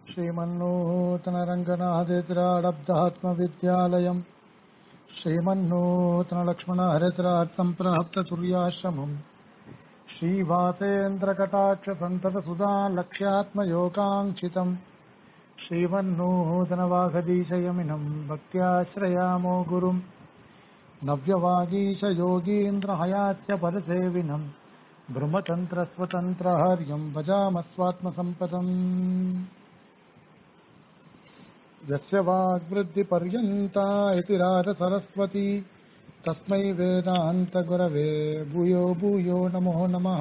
श्रीमन्नूतनरङ्गनाथेतिराडब्धात्मविद्यालयम् श्रीमन्नूतनलक्ष्मणहरित्रार्थम् प्राप्ततुर्याश्रमम् श्रीवासेन्द्रकटाक्षसन्ततसुधा लक्ष्यात्मयोगाङ्क्षितम् श्रीमन्नूतनवाघदीशयमिनम् भक्त्याश्रयामो गुरुम् नव्यवागीशयोगीन्द्रहयास्य परसेविनम् ब्रह्मतन्त्रस्वतन्त्रहर्यम् भजामस्वात्मसम्पदम् यस्य वाग्वृद्धिपर्यन्ता इति राजसरस्वती तस्मै वेदान्तगुरवे भूयो भूयो नमो नमः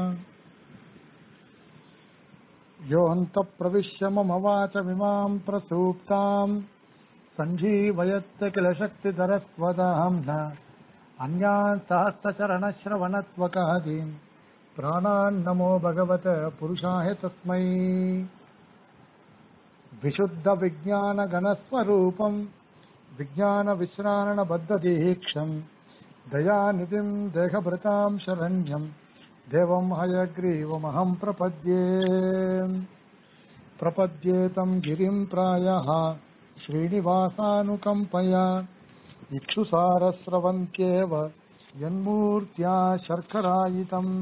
योऽन्तप्रविश्य मम वाचमिमाम् प्रसूप्ताम् सञ्जीवयत्त किल शक्तिधरस्वदाम्न अन्यान् सहस्रचरणश्रवणत्वकादीन् प्राणान्नमो भगवत पुरुषाय तस्मै विशुद्धविज्ञानगणस्वरूपम् विज्ञानविश्राणबद्धदीक्षम् दयानिधिम् देहभृताम् शरण्यम् देवम् हयग्रीवमहम् प्रपद्ये प्रपद्येतम् गिरिम् प्रायः श्रीनिवासानुकम्पया इक्षुसारस्रवन्त्येव यन्मूर्त्या शर्करायितम्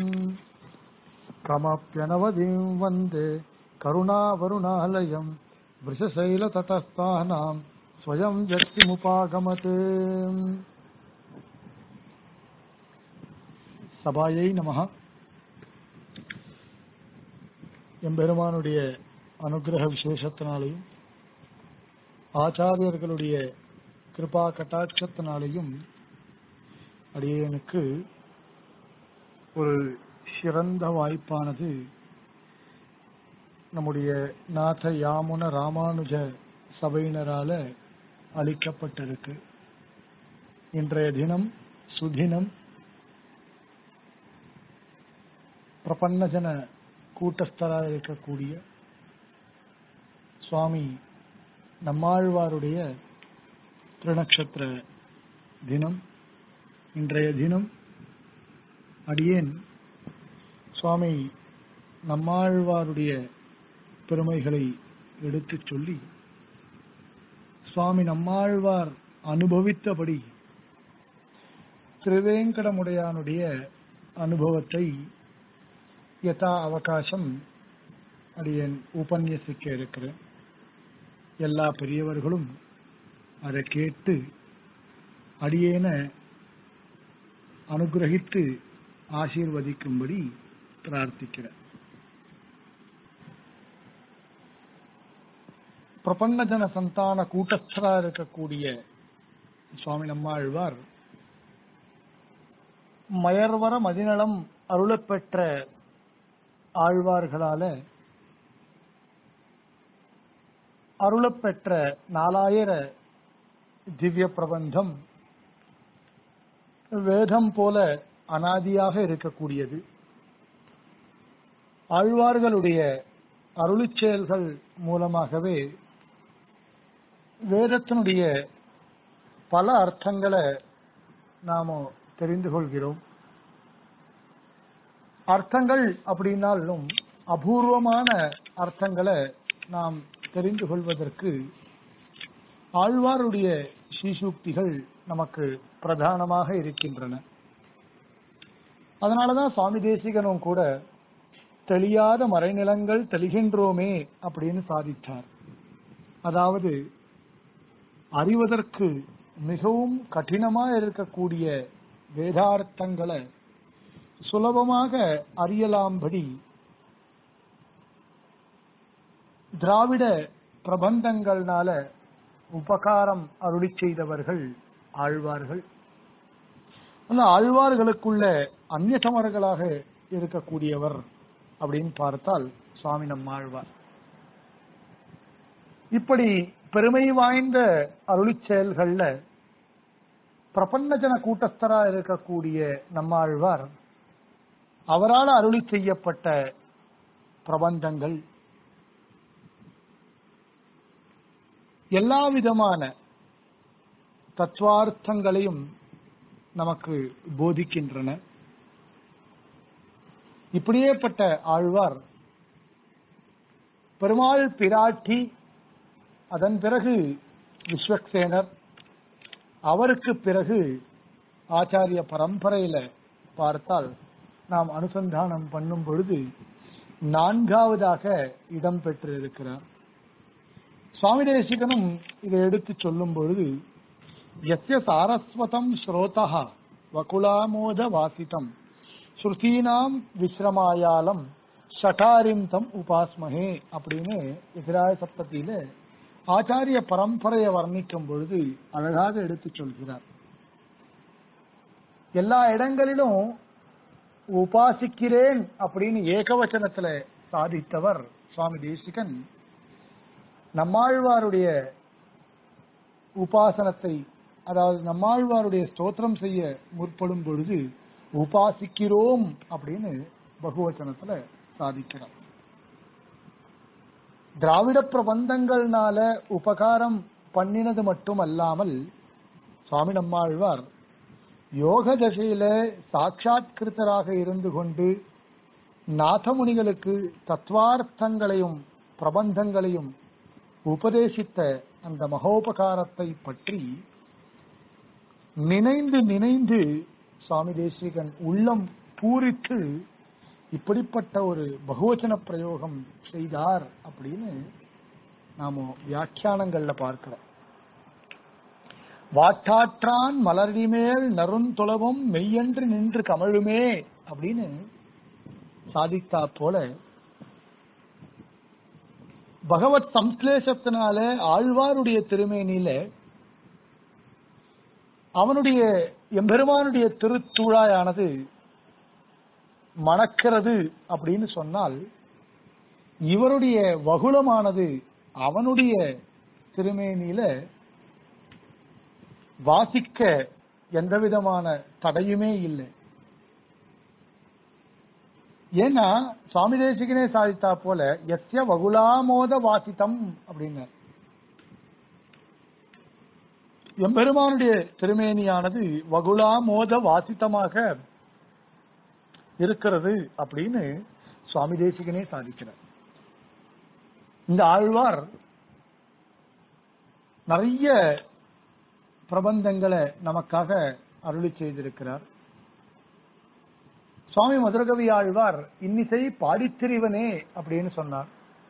कमप्यनवधिम् वन्दे करुणावरुणालयम् वृषशैलतटस्थानाम् स्वयं व्यक्तिमुपागमते சபாயை நமக எம்பெருமானுடைய அனுகிரக விசேஷத்தினாலையும் ஆச்சாரியர்களுடைய கிருபா கட்டாட்சத்தினாலையும் அடியனுக்கு ஒரு சிறந்த வாய்ப்பானது நம்முடைய நாத யாமுன ராமானுஜ சபையினரால அளிக்கப்பட்டிருக்கு இன்றைய தினம் சுதினம் பிரபன்னஜன கூட்டஸ்தராக இருக்கக்கூடிய சுவாமி நம்மாழ்வாருடைய திருநக்ஷத்திர தினம் இன்றைய தினம் அடியேன் சுவாமி நம்மாழ்வாருடைய பெருமைகளை எடுத்துச் சொல்லி சுவாமி நம்மாழ்வார் அனுபவித்தபடி திருவேங்கடமுடையானுடைய அனுபவத்தை யதா அவகாசம் அடியேன் உபன்யசிக்க இருக்கிறேன் எல்லா பெரியவர்களும் அதை கேட்டு அடியேன அனுகிரகித்து ஆசீர்வதிக்கும்படி பிரார்த்திக்கிறேன் பிரபன்னஜன சந்தான கூட்டஸ்தரா இருக்கக்கூடிய சுவாமி நம்மாழ்வார் மயர்வர மதிநலம் அருளப்பெற்ற ஆழ்வார்களால அருளப்பெற்ற நாலாயிர திவ்ய பிரபந்தம் வேதம் போல அனாதியாக இருக்கக்கூடியது ஆழ்வார்களுடைய அருளிச்செயல்கள் மூலமாகவே வேதத்தினுடைய பல அர்த்தங்களை நாம தெரிந்து கொள்கிறோம் அர்த்தங்கள் அப்படின்னாலும் அபூர்வமான அர்த்தங்களை நாம் தெரிந்து கொள்வதற்கு ஆழ்வாருடைய ஸ்ரீசூக்திகள் நமக்கு பிரதானமாக இருக்கின்றன அதனாலதான் சுவாமி தேசிகனும் கூட தெளியாத மறைநிலங்கள் தெளிகின்றோமே அப்படின்னு சாதித்தார் அதாவது அறிவதற்கு மிகவும் கடினமா இருக்கக்கூடிய வேதார்த்தங்களை சுலபமாக அறியலாம்படி திராவிட பிரபந்தங்கள்னால உபகாரம் அருளி செய்தவர்கள் ஆழ்வார்கள் அந்த ஆழ்வார்களுக்குள்ள அந்நியசமர்களாக இருக்கக்கூடியவர் அப்படின்னு பார்த்தால் சுவாமி நம்மாழ்வார் இப்படி பெருமை வாய்ந்த அருளி செயல்கள்ல பிரபன்னஜன கூட்டஸ்தரா இருக்கக்கூடிய நம்மாழ்வார் அவரால் அருளி செய்யப்பட்ட பிரபந்தங்கள் எல்லா விதமான தத்துவார்த்தங்களையும் நமக்கு போதிக்கின்றன இப்படியேப்பட்ட ஆழ்வார் பெருமாள் பிராட்டி அதன் பிறகு விஸ்வக்சேனர் அவருக்கு பிறகு ஆச்சாரிய பரம்பரையில பார்த்தால் நாம் அனுசந்தானம் பண்ணும் பொழுது நான்காவதாக இடம் பெற்றிருக்கிறார் சுவாமி தேசிகனும் இதை எடுத்து சொல்லும் பொழுது எஸ்ய சாரஸ்வதம் ஸ்ரோதா வகுலாமோத வாசிதம் ஸ்ருதீனாம் விஸ்ரமாயாலம் ஷட்டாரிம் தம் உபாஸ்மஹே அப்படின்னு எதிராய சப்தத்தில ஆச்சாரிய பரம்பரையை வர்ணிக்கும் பொழுது அழகாக எடுத்து சொல்கிறார் எல்லா இடங்களிலும் உபாசிக்கிறேன் அப்படின்னு ஏகவச்சனத்துல சாதித்தவர் சுவாமி தேசிகன் நம்மாழ்வாருடைய உபாசனத்தை அதாவது நம்மாழ்வாருடைய ஸ்தோத்திரம் செய்ய முற்படும் பொழுது உபாசிக்கிறோம் அப்படின்னு பகுவச்சனத்துல சாதிக்கிறார் திராவிட பிரபந்தங்கள்னால உபகாரம் பண்ணினது மட்டும் அல்லாமல் சுவாமி நம்மாழ்வார் யோக தசையில சாட்சாத்கிருத்தராக இருந்து கொண்டு நாதமுனிகளுக்கு தத்துவார்த்தங்களையும் பிரபந்தங்களையும் உபதேசித்த அந்த மகோபகாரத்தை பற்றி நினைந்து நினைந்து சுவாமி தேசிகன் உள்ளம் பூரித்து இப்படிப்பட்ட ஒரு பகுவச்சன பிரயோகம் செய்தார் அப்படின்னு நாம வியாக்கியானங்கள்ல பார்க்கிறோம் வாட்டாற்றான் மலர்டி மேல் நருந்துளவும் மெய்யன்று நின்று கமழுமே அப்படின்னு சாதித்தா போல பகவத் சம்ஸ்லேஷத்தினால ஆழ்வாருடைய திருமேனியில அவனுடைய எம்பெருமானுடைய திருத்துழாயானது மணக்கிறது அப்படின்னு சொன்னால் இவருடைய வகுளமானது அவனுடைய திருமேனியில வாசிக்க எந்த விதமான தடையுமே இல்லை ஏன்னா சுவாமி தேசிகனே சாதித்தா போல எஸ்ய வகுலாமோத வாசித்தம் அப்படின்னார் எம்பெருமானுடைய திருமேனியானது வகுலாமோத வாசித்தமாக இருக்கிறது அப்படின்னு சுவாமி தேசிகனே சாதிக்கிறார் இந்த ஆழ்வார் நிறைய பிரபந்தங்களை நமக்காக அருளி செய்திருக்கிறார் சுவாமி மதுரகவி ஆழ்வார் இன்னிசை பாடித்திரிவனே அப்படின்னு சொன்னார்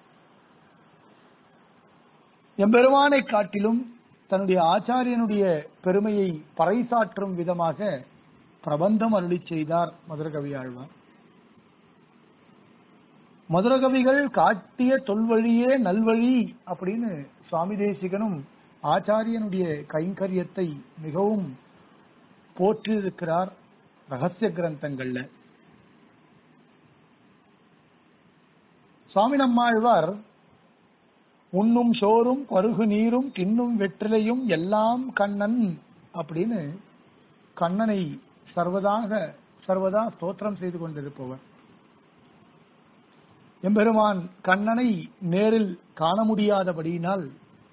எம்பெருமானை காட்டிலும் தன்னுடைய ஆச்சாரியனுடைய பெருமையை பறைசாற்றும் விதமாக பிரபந்தம் அருளி செய்தார் மதுரகவி ஆழ்வார் மதுரகவிகள் காட்டிய தொல்வழியே நல்வழி அப்படின்னு சுவாமி தேசிகனும் ஆச்சாரியனுடைய கைங்கரியத்தை மிகவும் போற்றியிருக்கிறார் ரகசிய கிரந்தங்கள்ல சுவாமி நம்மாழ்வார் உண்ணும் சோறும் பருகு நீரும் தின்னும் வெற்றிலையும் எல்லாம் கண்ணன் அப்படின்னு கண்ணனை சர்வதாக சர்வதா ஸ்தோத்திரம் செய்து கொண்டிருப்பவர் எம்பெருமான் கண்ணனை நேரில் காண முடியாதபடியினால்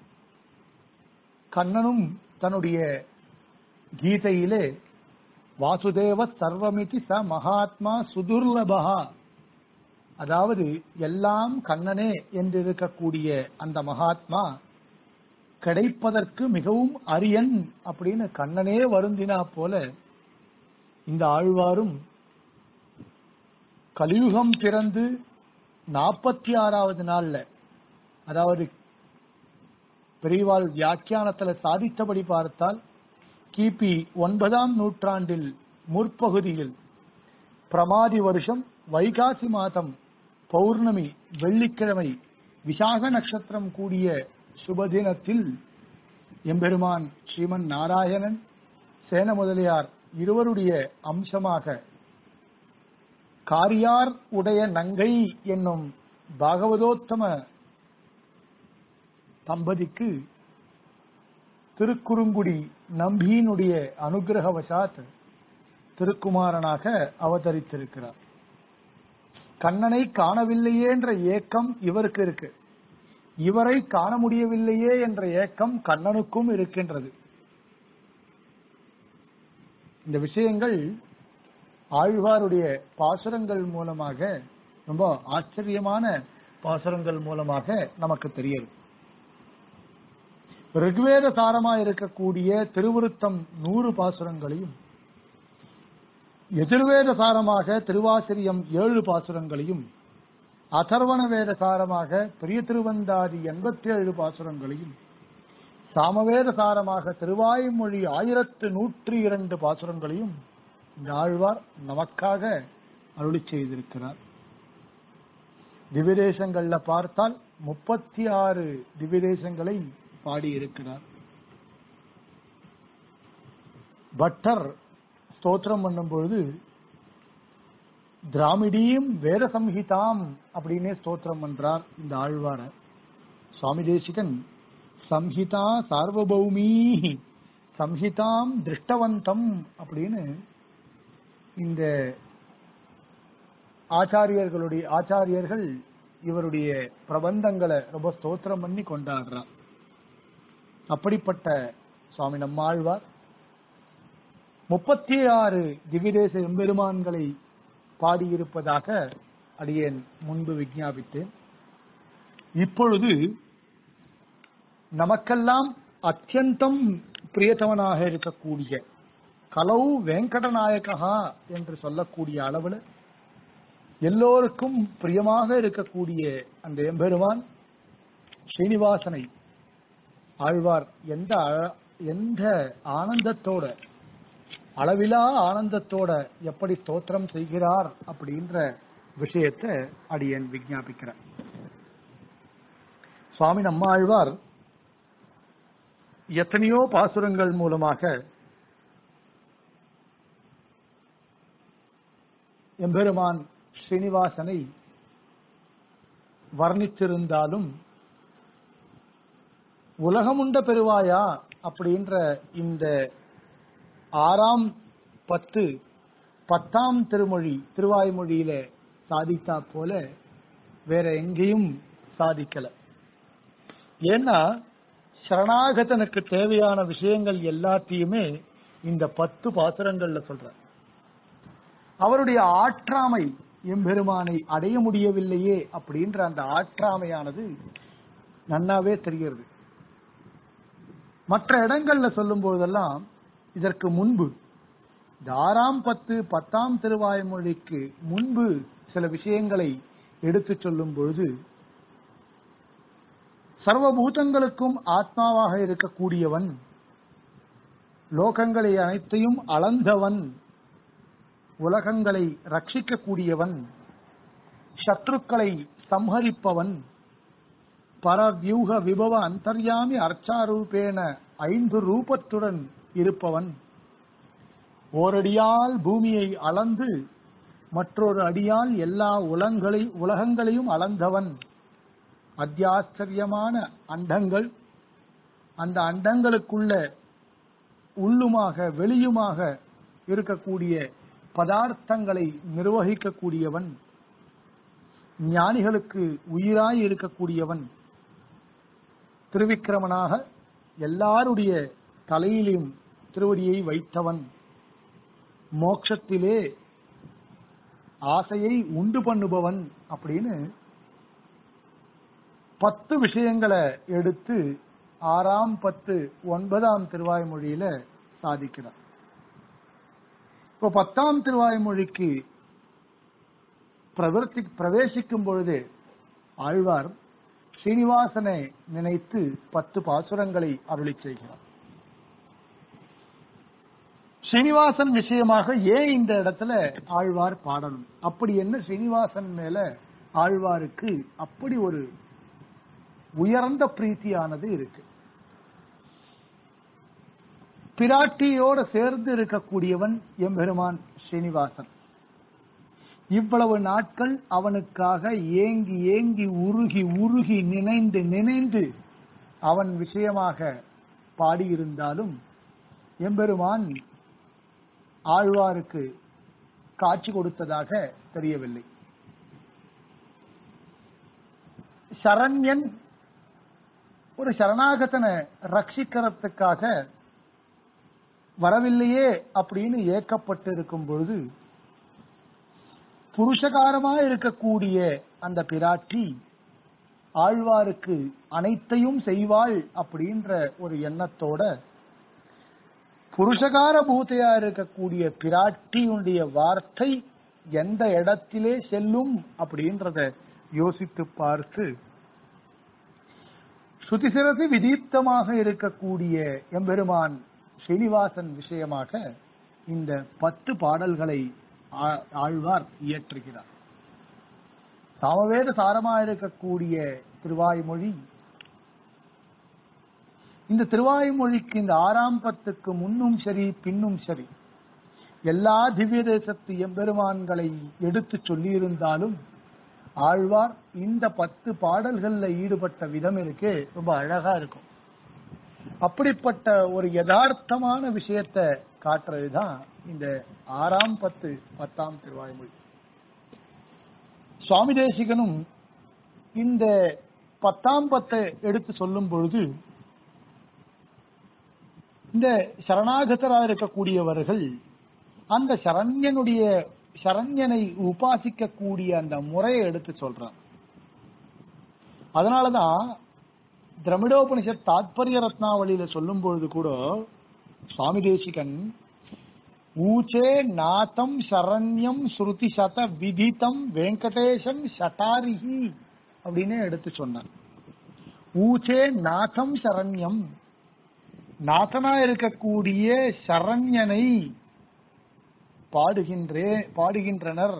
கண்ணனும் தன்னுடைய கீதையிலே வாசுதேவ சர்வமிதி ச மகாத்மா சுதுர்லபகா அதாவது எல்லாம் கண்ணனே என்றிருக்கக்கூடிய அந்த மகாத்மா கிடைப்பதற்கு மிகவும் அரியன் அப்படின்னு கண்ணனே வருந்தினா போல இந்த ஆழ்வாரும் கலியுகம் பிறந்து நாற்பத்தி ஆறாவது நாள்ல அதாவது பெரியவாள் வியாக்கியானத்துல சாதித்தபடி பார்த்தால் கிபி ஒன்பதாம் நூற்றாண்டில் முற்பகுதியில் பிரமாதி வருஷம் வைகாசி மாதம் பௌர்ணமி வெள்ளிக்கிழமை விசாக நட்சத்திரம் கூடிய சுபதினத்தில் எம்பெருமான் ஸ்ரீமன் நாராயணன் சேன முதலியார் இருவருடைய அம்சமாக காரியார் உடைய நங்கை என்னும் பாகவதோத்தம தம்பதிக்கு திருக்குறுங்குடி நம்பியினுடைய அனுகிரகவசாத் திருக்குமாரனாக அவதரித்திருக்கிறார் கண்ணனை காணவில்லையே என்ற ஏக்கம் இவருக்கு இருக்கு இவரை காண முடியவில்லையே என்ற ஏக்கம் கண்ணனுக்கும் இருக்கின்றது இந்த விஷயங்கள் ஆழ்வாருடைய பாசுரங்கள் மூலமாக ரொம்ப ஆச்சரியமான பாசுரங்கள் மூலமாக நமக்கு தெரியுது ரிக்வேத சாரமா இருக்கக்கூடிய திருவிருத்தம் நூறு பாசுரங்களையும் எதிர்வேத சாரமாக திருவாசிரியம் ஏழு பாசுரங்களையும் அதர்வண வேத சாரமாக பெரிய திருவந்தாதி எண்பத்தி ஏழு பாசுரங்களையும் சாமவேத சாரமாக திருவாய்மொழி ஆயிரத்து நூற்றி இரண்டு பாசுரங்களையும் இந்த ஆழ்வார் நமக்காக அருளி செய்திருக்கிறார் திவ்யதேசங்கள்ல பார்த்தால் முப்பத்தி ஆறு திவ்யதேசங்களை பாடியிருக்கிறார் பட்டர் ஸ்தோத்திரம் பண்ணும் பொழுது திராமிடியும் வேத சம்ஹிதாம் அப்படின்னே ஸ்தோத்திரம் பண்றார் இந்த ஆழ்வார சுவாமி தேசிகன் சம்ஹிதா சார்வபௌமீ சம்ஹிதாம் திருஷ்டவந்தம் அப்படின்னு இந்த ஆச்சாரியர்களுடைய ஆச்சாரியர்கள் இவருடைய பிரபந்தங்களை ரொம்ப ஸ்தோத்திரம் பண்ணி கொண்டாடுறார் அப்படிப்பட்ட சுவாமி நம்மாழ்வார் முப்பத்தி ஆறு திவ்யதேச எம்பெருமான்களை பாடியிருப்பதாக அடியேன் முன்பு விஞ்ஞாபித்தேன் இப்பொழுது நமக்கெல்லாம் அத்தியந்தம் பிரியத்தவனாக இருக்கக்கூடிய கலௌ வெங்கடநாயகா என்று சொல்லக்கூடிய அளவுல எல்லோருக்கும் பிரியமாக இருக்கக்கூடிய அந்த எம்பெருமான் ஸ்ரீனிவாசனை ஆழ்வார் எந்த அழ- எந்த ஆனந்தத்தோட அளவிலா ஆனந்தத்தோட எப்படி ஸ்தோத்திரம் செய்கிறார் அப்படின்ற விஷயத்தை அடியேன் விஞ்ஞாபிக்கிறேன் சுவாமி நம்மாழ்வார் எத்தனையோ பாசுரங்கள் மூலமாக எம்பெருமான் ஸ்ரீனிவாசனை வர்ணித்திருந்தாலும் உலகமுண்ட பெருவாயா அப்படின்ற இந்த ஆறாம் பத்து பத்தாம் திருமொழி திருவாய்மொழியில சாதித்தா போல வேற எங்கேயும் சாதிக்கல ஏன்னா சரணாகதனுக்கு தேவையான விஷயங்கள் எல்லாத்தையுமே இந்த பத்து பாசுரங்கள்ல சொல்ற அவருடைய ஆற்றாமை எம்பெருமானை அடைய முடியவில்லையே அப்படின்ற அந்த ஆற்றாமையானது நன்னாவே தெரிகிறது மற்ற இடங்கள்ல சொல்லும் போதெல்லாம் இதற்கு முன்பு இந்த ஆறாம் பத்து பத்தாம் திருவாய்மொழிக்கு முன்பு சில விஷயங்களை எடுத்து சொல்லும் பொழுது சர்வபூதங்களுக்கும் ஆத்மாவாக இருக்கக்கூடியவன் லோகங்களை அனைத்தையும் அளந்தவன் உலகங்களை ரட்சிக்கக்கூடியவன் சத்ருக்களை சம்ஹரிப்பவன் பரவியூக விபவ அந்தர்யாமி அர்ச்சாரூபேன ஐந்து ரூபத்துடன் இருப்பவன் ஓரடியால் பூமியை அளந்து மற்றொரு அடியால் எல்லா உலங்களை உலகங்களையும் அளந்தவன் அத்தியாச்சரியமான அண்டங்கள் அந்த அண்டங்களுக்குள்ள உள்ளுமாக வெளியுமாக இருக்கக்கூடிய பதார்த்தங்களை நிர்வகிக்கக்கூடியவன் ஞானிகளுக்கு உயிராய் இருக்கக்கூடியவன் திருவிக்கிரமனாக எல்லாருடைய தலையிலும் திருவடியை வைத்தவன் மோட்சத்திலே ஆசையை உண்டு பண்ணுபவன் அப்படின்னு பத்து விஷயங்களை எடுத்து ஆறாம் பத்து ஒன்பதாம் திருவாய்மொழியில சாதிக்கிறார் இப்போ பத்தாம் திருவாய்மொழிக்கு பிரவர்த்தி பிரவேசிக்கும் பொழுது ஆழ்வார் ஸ்ரீனிவாசனை நினைத்து பத்து பாசுரங்களை அருளி செய்கிறார் ஸ்ரீனிவாசன் விஷயமாக ஏன் இந்த இடத்துல ஆழ்வார் பாடணும் அப்படி என்ன ஸ்ரீனிவாசன் மேல ஆழ்வாருக்கு அப்படி ஒரு உயர்ந்த பிரீத்தியானது இருக்கு பிராட்டியோட சேர்ந்து இருக்கக்கூடியவன் எம்பெருமான் ஸ்ரீனிவாசன் இவ்வளவு நாட்கள் அவனுக்காக ஏங்கி ஏங்கி உருகி உருகி நினைந்து நினைந்து அவன் விஷயமாக பாடியிருந்தாலும் எம்பெருமான் ஆழ்வாருக்கு காட்சி கொடுத்ததாக தெரியவில்லை சரண்யன் ஒரு சரணாகதனை ரட்சிக்கிறதுக்காக வரவில்லையே அப்படின்னு ஏக்கப்பட்டு இருக்கும் பொழுது புருஷகாரமா இருக்கக்கூடிய அந்த பிராட்டி ஆழ்வாருக்கு அனைத்தையும் செய்வாள் அப்படின்ற ஒரு எண்ணத்தோட புருஷகார பூத்தையா இருக்கக்கூடிய பிராட்டியுடைய வார்த்தை எந்த இடத்திலே செல்லும் அப்படின்றத யோசித்து பார்த்து ஸ்ருதிசிரசி விதீப்தமாக இருக்கக்கூடிய எம்பெருமான் ஸ்ரீனிவாசன் விஷயமாக இந்த பத்து பாடல்களை ஆ- ஆழ்வார் இயற்றுகிறார் சாமவேத சாரமா இருக்கக்கூடிய திருவாய்மொழி இந்த திருவாய்மொழிக்கு இந்த ஆறாம் பத்துக்கு முன்னும் சரி பின்னும் சரி எல்லா திவ்ய தேசத்து எம்பெருமான்களை எடுத்து சொல்லியிருந்தாலும் ஆழ்வார் இந்த பத்து பாடல்கள்ல ஈடுபட்ட விதம் இருக்கு ரொம்ப அழகா இருக்கும் அப்படிப்பட்ட ஒரு யதார்த்தமான விஷயத்தை காட்டுறதுதான் இந்த ஆறாம் பத்து பத்தாம் திருவாய்மொழி சுவாமி தேசிகனும் இந்த பத்தாம் பத்தை எடுத்து சொல்லும் பொழுது இந்த சரணாகதராக இருக்கக்கூடியவர்கள் அந்த சரண்யனுடைய சரண்யனை உபாசிக்கக்கூடிய அந்த முறையை எடுத்து சொல்றார் அதனாலதான் திரமிடோபனிஷத் தாத்பரிய ரத்னாவளியில சொல்லும் பொழுது கூட சுவாமி தேசிகன் ஊச்சே நாதம் சரண்யம் ஸ்ருதி சத விதிதம் வெங்கடேசம் சட்டாரிஹி அப்படின்னு எடுத்து சொன்னார் ஊச்சே நாதம் சரண்யம் நாதனா இருக்கக்கூடிய சரண்யனை பாடுகின்றே பாடுகின்றனர்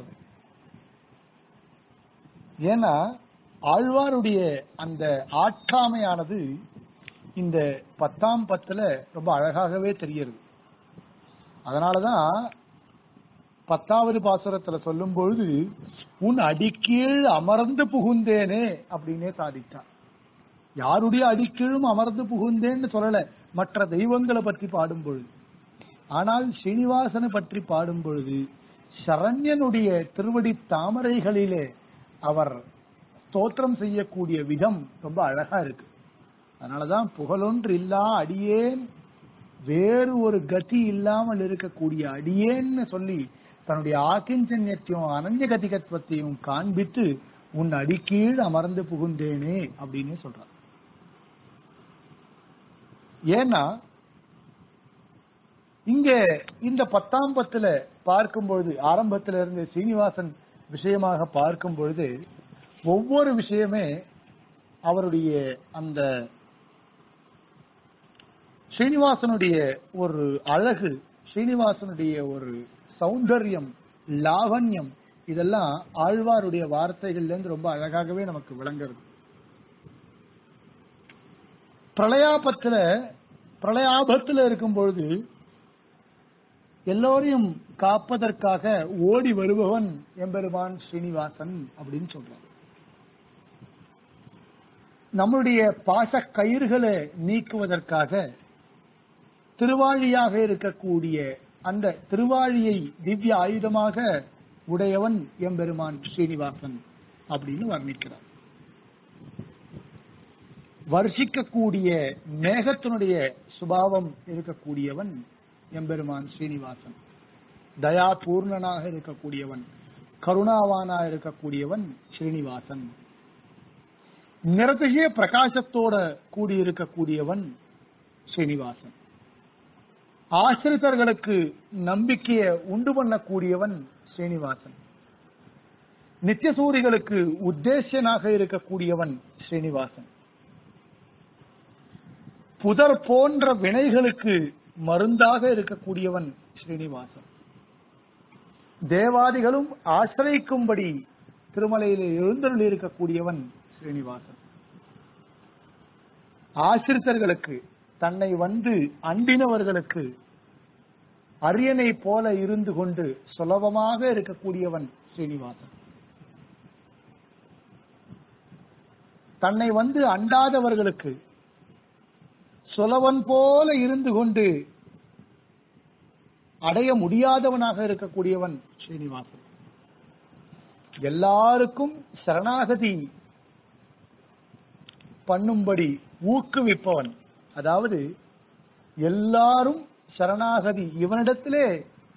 ஏன்னா ஆழ்வாருடைய அந்த ஆற்றாமையானது இந்த பத்தாம் பத்துல ரொம்ப அழகாகவே தெரியுது அதனாலதான் பத்தாவது பாசுரத்துல சொல்லும் பொழுது உன் அடிக்கீழ் அமர்ந்து புகுந்தேனே அப்படின்னே சாதித்தான் யாருடைய அடிக்கீழும் அமர்ந்து புகுந்தேன்னு சொல்லல மற்ற தெய்வங்களை பற்றி பாடும் பொழுது ஆனால் ஸ்ரீனிவாசனை பற்றி பாடும் பொழுது சரண்யனுடைய திருவடி தாமரைகளிலே அவர் ஸ்தோத்திரம் செய்யக்கூடிய விதம் ரொம்ப அழகா இருக்கு அதனாலதான் புகழொன்று இல்லா அடியேன் வேறு ஒரு கதி இல்லாமல் இருக்கக்கூடிய அடியேன்னு சொல்லி தன்னுடைய ஆக்கிஞ்சன்யத்தையும் அனன்ய கதிகத்துவத்தையும் காண்பித்து உன் அடிக்கீழ் அமர்ந்து புகுந்தேனே அப்படின்னு சொல்றார் ஏன்னா இங்க இந்த பத்தாம் பத்துல பார்க்கும் பொழுது ஆரம்பத்துல இருந்து சீனிவாசன் விஷயமாக பார்க்கும் பொழுது ஒவ்வொரு விஷயமே அவருடைய அந்த ஸ்ரீனிவாசனுடைய ஒரு அழகு ஸ்ரீனிவாசனுடைய ஒரு சௌந்தரியம் லாவண்யம் இதெல்லாம் ஆழ்வாருடைய வார்த்தைகள்ல இருந்து ரொம்ப அழகாகவே நமக்கு விளங்குறது பிரளயாபத்துல பிரளயாபத்துல இருக்கும் பொழுது எல்லோரையும் காப்பதற்காக ஓடி வருபவன் எம்பெருமான் ஸ்ரீனிவாசன் அப்படின்னு சொல்றான் நம்முடைய பாச கயிறுகளை நீக்குவதற்காக திருவாழியாக இருக்கக்கூடிய அந்த திருவாழியை திவ்ய ஆயுதமாக உடையவன் எம்பெருமான் ஸ்ரீனிவாசன் அப்படின்னு வர்ணிக்கிறார் வர்ஷிக்கக்கூடிய மேகத்தினுடைய சுபாவம் இருக்கக்கூடியவன் எம்பெருமான் ஸ்ரீனிவாசன் தயா பூர்ணனாக இருக்கக்கூடியவன் கருணாவானாக இருக்கக்கூடியவன் ஸ்ரீனிவாசன் நிறத்திய பிரகாசத்தோட கூடியிருக்கக்கூடியவன் ஸ்ரீனிவாசன் ஆசிரித்தர்களுக்கு நம்பிக்கையை உண்டு பண்ணக்கூடியவன் ஸ்ரீனிவாசன் நித்தியசூரிகளுக்கு உத்தேசியனாக இருக்கக்கூடியவன் ஸ்ரீனிவாசன் புதர் போன்ற வினைகளுக்கு மருந்தாக இருக்கக்கூடியவன் ஸ்ரீனிவாசன் தேவாதிகளும் ஆசிரிக்கும்படி திருமலையிலே எழுந்தருள் இருக்கக்கூடியவன் ஸ்ரீனிவாசன் ஆசிரித்தர்களுக்கு தன்னை வந்து அண்டினவர்களுக்கு அரியனை போல இருந்து கொண்டு சுலபமாக இருக்கக்கூடியவன் ஸ்ரீனிவாசன் தன்னை வந்து அண்டாதவர்களுக்கு சுலவன் போல இருந்து கொண்டு அடைய முடியாதவனாக இருக்கக்கூடியவன் ஸ்ரீனிவாசன் எல்லாருக்கும் சரணாகதி பண்ணும்படி ஊக்குவிப்பவன் அதாவது எல்லாரும் சரணாகதி இவனிடத்திலே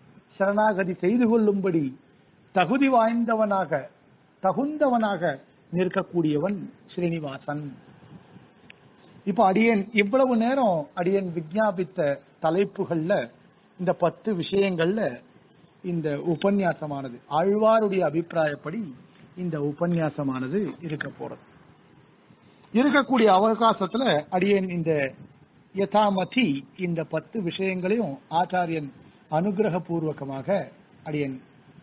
சரணாகதி செய்து கொள்ளும்படி தகுதி வாய்ந்தவனாக தகுந்தவனாக நிற்கக்கூடியவன் ஸ்ரீனிவாசன் இப்ப அடியேன் இவ்வளவு நேரம் அடியேன் விஞ்ஞாபித்த தலைப்புகள்ல இந்த பத்து விஷயங்கள்ல இந்த உபன்யாசமானது ஆழ்வாருடைய அபிப்பிராயப்படி இந்த உபன்யாசமானது இருக்க போறது இருக்கக்கூடிய அவகாசத்துல அடியேன் இந்த யதாமதி இந்த பத்து விஷயங்களையும் ஆச்சாரியன் அனுகிரக பூர்வகமாக அடியேன்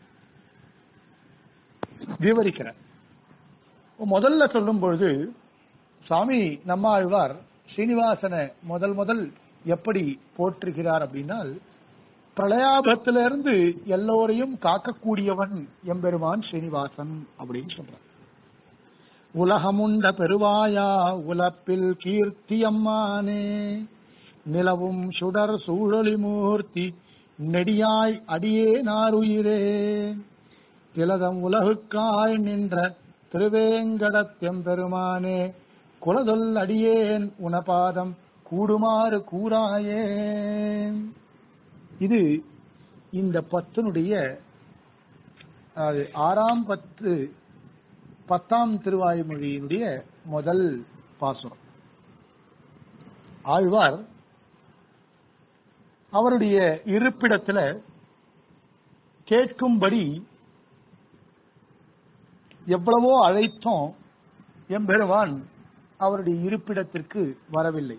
விவரிக்கிறேன் முதல்ல சொல்லும் பொழுது சுவாமி நம்மாழ்வார் ஸ்ரீனிவாசனை முதல் முதல் எப்படி போற்றுகிறார் அப்படின்னால் பிரளயாபத்திலிருந்து எல்லோரையும் காக்கக்கூடியவன் எம்பெருமான் ஸ்ரீனிவாசன் அப்படின்னு சொல்றார் உலகமுண்ட பெருவாயா உலப்பில் கீர்த்தியம்மானே நிலவும் சுடர் சூழலி மூர்த்தி நெடியாய் அடியே நாருயிரே திலதம் உலகுக்காய் நின்ற திருவேங்கடத்தெம்பெருமானே குலதொல் அடியேன் உனபாதம் கூடுமாறு கூறாயே இது இந்த பத்தினுடைய அதாவது ஆறாம் பத்து பத்தாம் திருவாய்மொழியினுடைய முதல் பாசுரம் ஆழ்வார் அவருடைய இருப்பிடத்துல கேட்கும்படி எவ்வளவோ அழைத்தோம் எம்பெருமான் அவருடைய இருப்பிடத்திற்கு வரவில்லை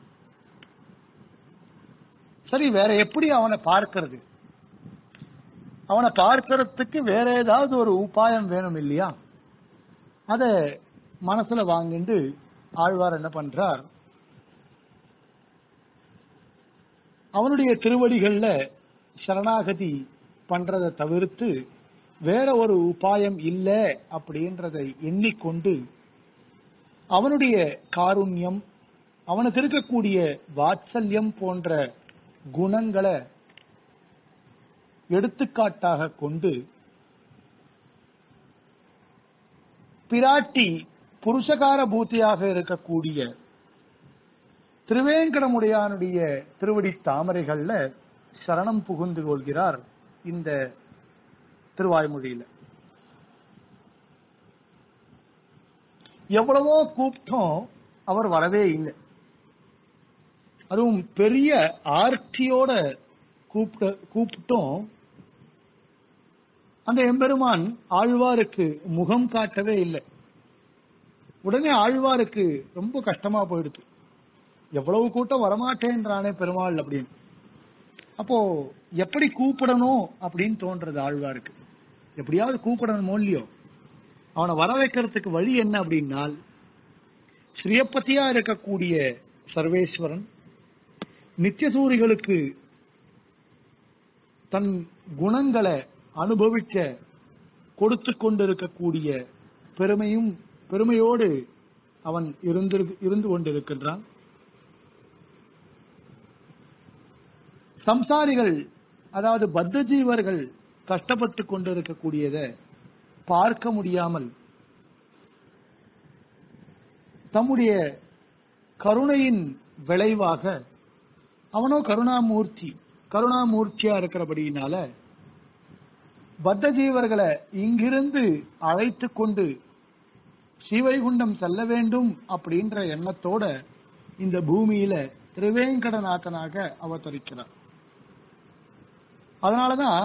சரி வேற எப்படி அவனை பார்க்கிறது அவனை பார்க்கறதுக்கு வேற ஏதாவது ஒரு உபாயம் வேணும் இல்லையா அத மனசுல வாங்கிட்டு ஆழ்வார் என்ன பண்றார் அவனுடைய திருவடிகள்ல சரணாகதி பண்றதை தவிர்த்து வேற ஒரு உபாயம் இல்ல அப்படின்றதை எண்ணிக்கொண்டு அவனுடைய காருண்யம் அவனுக்கு இருக்கக்கூடிய வாத்சல்யம் போன்ற குணங்களை எடுத்துக்காட்டாக கொண்டு பிராட்டி புருஷகார பூத்தியாக இருக்கக்கூடிய திருவேங்கடமுடையானுடைய திருவடி தாமரைகள்ல சரணம் புகுந்து கொள்கிறார் இந்த திருவாய்மொழியில எவ்வளவோ கூப்பிட்டோம் அவர் வரவே இல்லை அதுவும் பெரிய ஆர்த்தியோட கூப்பிட்ட கூப்பிட்டோம் அந்த எம்பெருமான் ஆழ்வாருக்கு முகம் காட்டவே இல்லை உடனே ஆழ்வாருக்கு ரொம்ப கஷ்டமா போயிடுது எவ்வளவு கூட்டம் வரமாட்டேன்றானே பெருமாள் அப்படின்னு அப்போ எப்படி கூப்பிடணும் அப்படின்னு தோன்றது ஆழ்வாருக்கு எப்படியாவது கூப்பிடணுமோ இல்லையோ அவனை வர வைக்கிறதுக்கு வழி என்ன அப்படின்னால் ஸ்ரீயப்பதியா இருக்கக்கூடிய சர்வேஸ்வரன் நித்தியசூரிகளுக்கு தன் குணங்களை அனுபவிக்க கொடுத்து கொண்டிருக்கக்கூடிய பெருமையும் பெருமையோடு அவன் இருந்து இருந்து கொண்டிருக்கின்றான் சம்சாரிகள் அதாவது பத்த ஜீவர்கள் கஷ்டப்பட்டு கொண்டிருக்கக்கூடியதை பார்க்க முடியாமல் தம்முடைய கருணையின் விளைவாக அவனோ கருணாமூர்த்தி கருணாமூர்த்தியா இருக்கிறபடியினால பத்த ஜீவர்களை இங்கிருந்து அழைத்து கொண்டு ஸ்ரீவைகுண்டம் செல்ல வேண்டும் அப்படின்ற எண்ணத்தோட இந்த பூமியில திருவேங்கடநாதனாக அவதரிக்கிறார் அதனாலதான்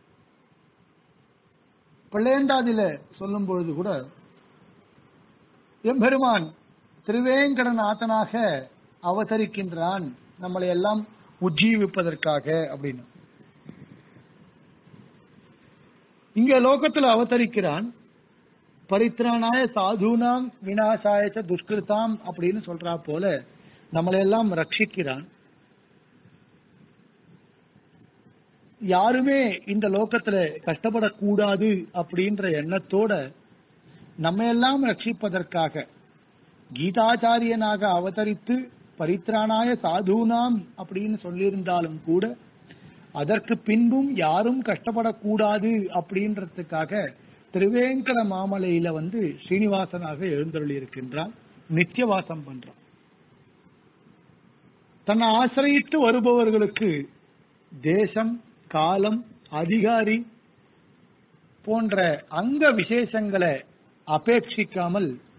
பிள்ளையண்டாதில சொல்லும் பொழுது கூட எம்பெருமான் திருவேங்கடநாதனாக அவதரிக்கின்றான் நம்மளை எல்லாம் உஜ்ஜீவிப்பதற்காக அப்படின்னு இங்க லோகத்துல அவதரிக்கிறான் பரித்ரானாய சாதுனாம் வினாசாயச்ச துஷ்கிருதாம் அப்படின்னு சொல்றா போல நம்மளை எல்லாம் ரட்சிக்கிறான் யாருமே இந்த லோகத்துல கஷ்டப்படக்கூடாது அப்படின்ற எண்ணத்தோட நம்ம எல்லாம் ரட்சிப்பதற்காக கீதாச்சாரியனாக அவதரித்து பரித்ரானாய சாதுனாம் அப்படின்னு சொல்லியிருந்தாலும் கூட அதற்கு பின்பும் யாரும் கஷ்டப்படக்கூடாது அப்படின்றதுக்காக திருவேங்கட மாமலையில வந்து ஸ்ரீனிவாசனாக எழுந்தருளி இருக்கின்றான் நித்தியவாசம் பண்றான் தன்னை ஆசிரியத்து வருபவர்களுக்கு தேசம் காலம் அதிகாரி போன்ற அங்க விசேஷங்களை அபேட்சிக்காமல்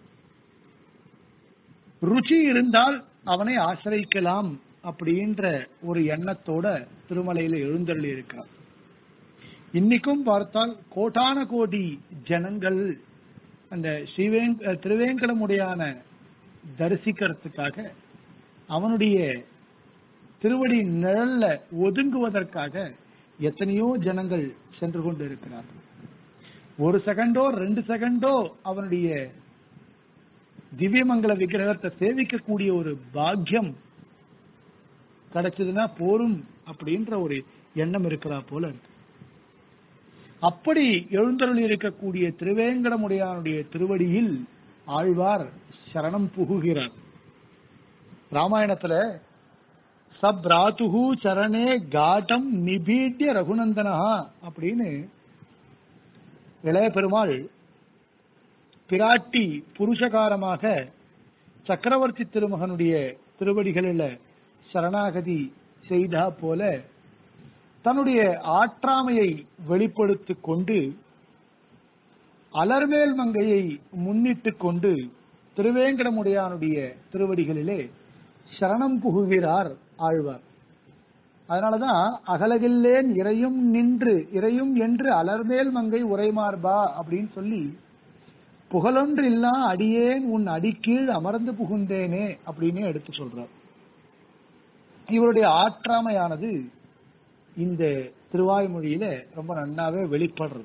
ருச்சி இருந்தால் அவனை ஆசிரிக்கலாம் அப்படின்ற ஒரு எண்ணத்தோட திருமலையில எழுந்தருளி இருக்கிறார் இன்னைக்கும் பார்த்தால் கோட்டான கோடி ஜனங்கள் அந்த ஸ்ரீவேங் திருவேங்கடமுடையான தரிசிக்கிறதுக்காக அவனுடைய திருவடி நிழல்ல ஒதுங்குவதற்காக எத்தனையோ ஜனங்கள் சென்று கொண்டு இருக்கிறார்கள் ஒரு செகண்டோ ரெண்டு செகண்டோ அவனுடைய திவ்யமங்கல விக்கிரகத்தை சேவிக்கக்கூடிய ஒரு பாக்கியம் கிடைச்சதுன்னா போரும் அப்படின்ற ஒரு எண்ணம் இருக்கிறா போல இருக்கு அப்படி எழுந்தருளி இருக்கக்கூடிய திருவேங்கடமுடையானுடைய திருவடியில் ஆழ்வார் சரணம் புகுகிறார் ராமாயணத்துல சப்ராத்துகு சரணே காட்டம் நிபீட்ய ரகுநந்தனஹா அப்படின்னு இளைய பெருமாள் பிராட்டி புருஷகாரமாக சக்கரவர்த்தி திருமகனுடைய திருவடிகளில் சரணாகதி செய்தா போல தன்னுடைய ஆற்றாமையை வெளிப்படுத்திக் கொண்டு அலர்மேல் மங்கையை முன்னிட்டு கொண்டு திருவேங்கடமுடையானுடைய திருவடிகளிலே சரணம் புகுகிறார் ஆழ்வார் அதனாலதான் அகலகில்லேன் இறையும் நின்று இறையும் என்று அலர்மேல் மங்கை உரைமார்பா அப்படின்னு சொல்லி புகழொன்று இல்லா அடியேன் உன் அடிக்கீழ் அமர்ந்து புகுந்தேனே அப்படின்னு எடுத்து சொல்றார் இவருடைய ஆற்றாமையானது இந்த திருவாய்மொழியில ரொம்ப நன்னாவே வெளிப்படுறது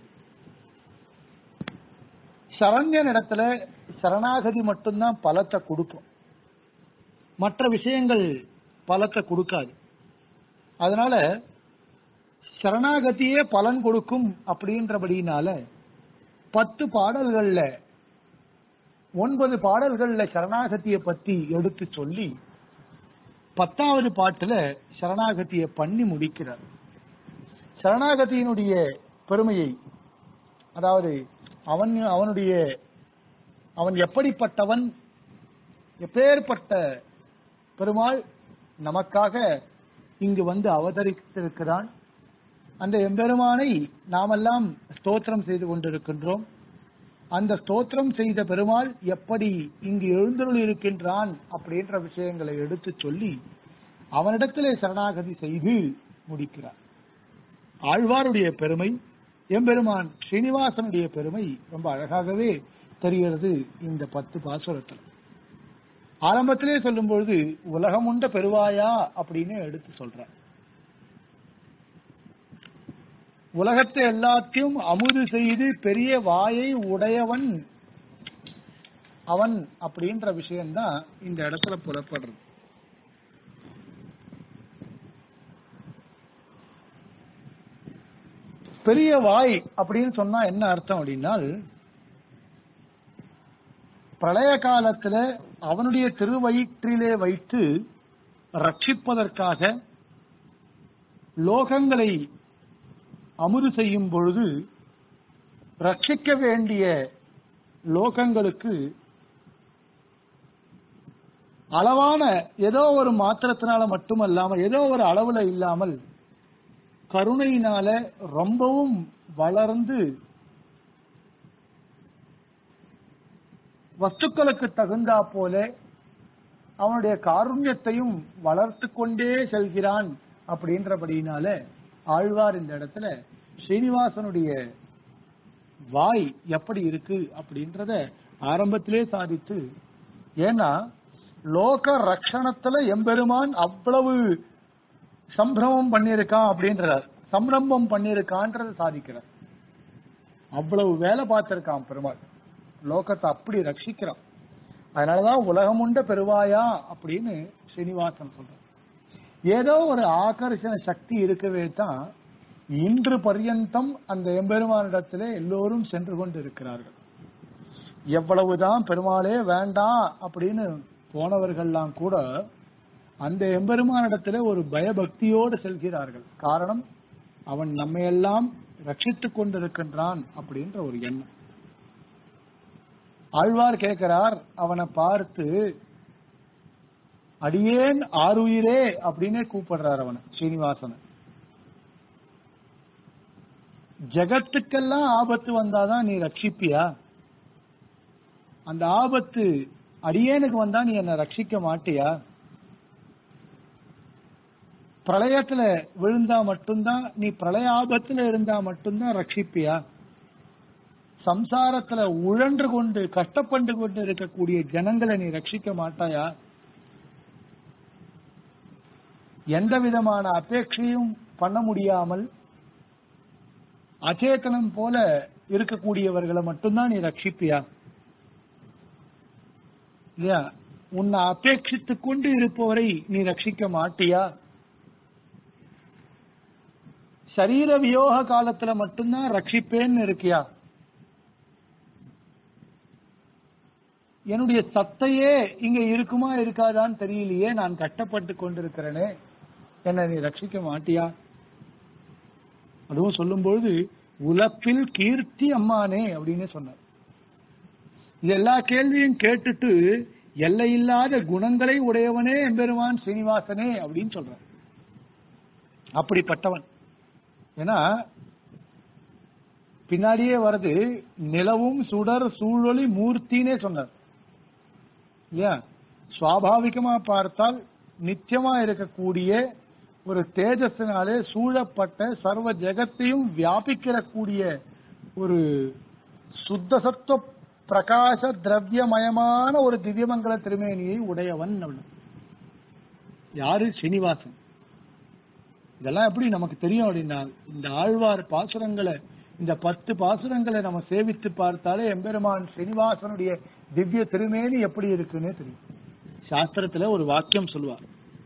சரண்யன் இடத்துல சரணாகதி மட்டும்தான் பலத்தை கொடுக்கும் மற்ற விஷயங்கள் பலத்தை கொடுக்காது அதனால சரணாகதியே பலன் கொடுக்கும் அப்படின்றபடினால பத்து பாடல்கள்ல ஒன்பது பாடல்கள்ல சரணாகதியை பத்தி எடுத்து சொல்லி பத்தாவது பாட்டுல சரணாகதியை பண்ணி முடிக்கிறார் சரணாகதியினுடைய பெருமையை அதாவது அவன் அவனுடைய அவன் எப்படிப்பட்டவன் எப்பேற்பட்ட பெருமாள் நமக்காக இங்கு வந்து அவதரித்திருக்கிறான் அந்த எம்பெருமானை நாமெல்லாம் ஸ்தோத்திரம் செய்து கொண்டிருக்கின்றோம் அந்த ஸ்தோத்திரம் செய்த பெருமாள் எப்படி இங்கு எழுந்தருள் இருக்கின்றான் அப்படின்ற விஷயங்களை எடுத்து சொல்லி அவனிடத்திலே சரணாகதி செய்து முடிக்கிறார் ஆழ்வாருடைய பெருமை எம்பெருமான் ஸ்ரீனிவாசனுடைய பெருமை ரொம்ப அழகாகவே தெரிகிறது இந்த பத்து பாசுரத்தில் ஆரம்பத்திலே சொல்லும் பொழுது உலகமுண்ட பெருவாயா அப்படின்னு எடுத்து சொல்ற உலகத்தை எல்லாத்தையும் அமுது செய்து பெரிய வாயை உடையவன் அவன் அப்படின்ற விஷயம்தான் இந்த இடத்துல புலப்படுறது பெரிய வாய் அப்படின்னு சொன்னா என்ன அர்த்தம் அப்படின்னால் பிரளய காலத்துல அவனுடைய திருவயிற்றிலே வைத்து ரட்சிப்பதற்காக லோகங்களை அமுது செய்யும் பொழுது ரட்சிக்க வேண்டிய லோகங்களுக்கு அளவான ஏதோ ஒரு மாத்திரத்தினால மட்டுமல்லாமல் ஏதோ ஒரு அளவுல இல்லாமல் கருணையினால ரொம்பவும் வளர்ந்து வஸ்துக்களுக்கு தகுந்தா போல அவனுடைய காருண்யத்தையும் வளர்த்து கொண்டே செல்கிறான் அப்படின்றபடினால ஆழ்வார் இந்த இடத்துல ஸ்ரீனிவாசனுடைய வாய் எப்படி இருக்கு அப்படின்றத ஆரம்பத்திலே சாதித்து ஏன்னா லோக ரக்ஷணத்துல எம்பெருமான் அவ்வளவு சம்பிரமம் பண்ணியிருக்கான் அப்படின்றார் சம்ரம்பம் பண்ணியிருக்கான்றத சாதிக்கிறார் அவ்வளவு வேலை பார்த்திருக்கான் பெருமாள் லோகத்தை அப்படி ரட்சிக்கிறான் அதனாலதான் உலகமுண்ட பெருவாயா அப்படின்னு ஸ்ரீனிவாசன் சொல்றார் ஏதோ ஒரு ஆகர்ஷண சக்தி இருக்கவே தான் இன்று பர்யந்தம் அந்த எம்பெருமானிடத்திலே எல்லோரும் சென்று கொண்டு இருக்கிறார்கள் எவ்வளவுதான் பெருமாளே வேண்டாம் அப்படின்னு போனவர்கள்லாம் கூட அந்த எம்பெருமானிடத்திலே ஒரு பயபக்தியோடு செல்கிறார்கள் காரணம் அவன் நம்மையெல்லாம் ரட்சித்துக் கொண்டிருக்கின்றான் அப்படின்ற ஒரு எண்ணம் ஆழ்வார் கேட்கிறார் அவனை பார்த்து அடியேன் ஆறுயிரே அப்படின்னே கூப்பிடுறார் அவனை ஸ்ரீனிவாசனை ஜெகத்துக்கெல்லாம் ஆபத்து வந்தாதான் நீ ரட்சிப்பியா அந்த ஆபத்து அடியேனுக்கு வந்தா நீ என்ன ரட்சிக்க மாட்டியா பிரளயத்துல விழுந்தா மட்டும்தான் நீ பிரளய ஆபத்துல இருந்தா மட்டும்தான் ரட்சிப்பியா சம்சாரத்துல உழன்று கொண்டு கஷ்டப்பட்டு கொண்டு இருக்கக்கூடிய ஜனங்களை நீ ரட்சிக்க மாட்டாயா எந்த விதமான அபேட்சையும் பண்ண முடியாமல் அச்சேதனம் போல இருக்கக்கூடியவர்களை மட்டும்தான் நீ ரட்சிப்பியா இல்லையா உன்னை அபேட்சித்துக் கொண்டு இருப்பவரை நீ ரட்சிக்க மாட்டியா சரீர வியோக காலத்துல மட்டும்தான் ரட்சிப்பேன்னு இருக்கியா என்னுடைய சத்தையே இங்க இருக்குமா இருக்காதான்னு தெரியலையே நான் கஷ்டப்பட்டு கொண்டிருக்கிறேனே என்ன நீ ரட்சிக்க மாட்டியா அதுவும் சொல்லும்பொழுது உலப்பில் கீர்த்தி அம்மானே அப்படின்னு சொன்னார் இது எல்லா கேள்வியும் கேட்டுட்டு எல்லையில்லாத குணங்களை உடையவனே எம்பெருமான் சீனிவாசனே அப்படின்னு சொல்றார் அப்படிப்பட்டவன் ஏன்னா பின்னாடியே வருது நிலவும் சுடர் சூழொளி மூர்த்தினே சொன்னார் இல்லையா சுவாபாவிகமா பார்த்தால் நித்தியமா இருக்கக்கூடிய ஒரு தேஜஸினாலே சூழப்பட்ட சர்வ ஜெகத்தையும் வியாபிக்கிற கூடிய ஒரு சுத்த சத்துவ பிரகாச திரவியமயமான ஒரு திவ்யமங்கல திருமேனியை உடையவன் அவன் யாரு சீனிவாசன் இதெல்லாம் எப்படி நமக்கு தெரியும் அப்படின்னா இந்த ஆழ்வார் பாசுரங்களை இந்த பத்து பாசுரங்களை நம்ம சேவித்து பார்த்தாலே எம்பெருமான் சீனிவாசனுடைய திவ்ய திருமேனி எப்படி இருக்குன்னே தெரியும் சாஸ்திரத்துல ஒரு வாக்கியம் சொல்லுவார்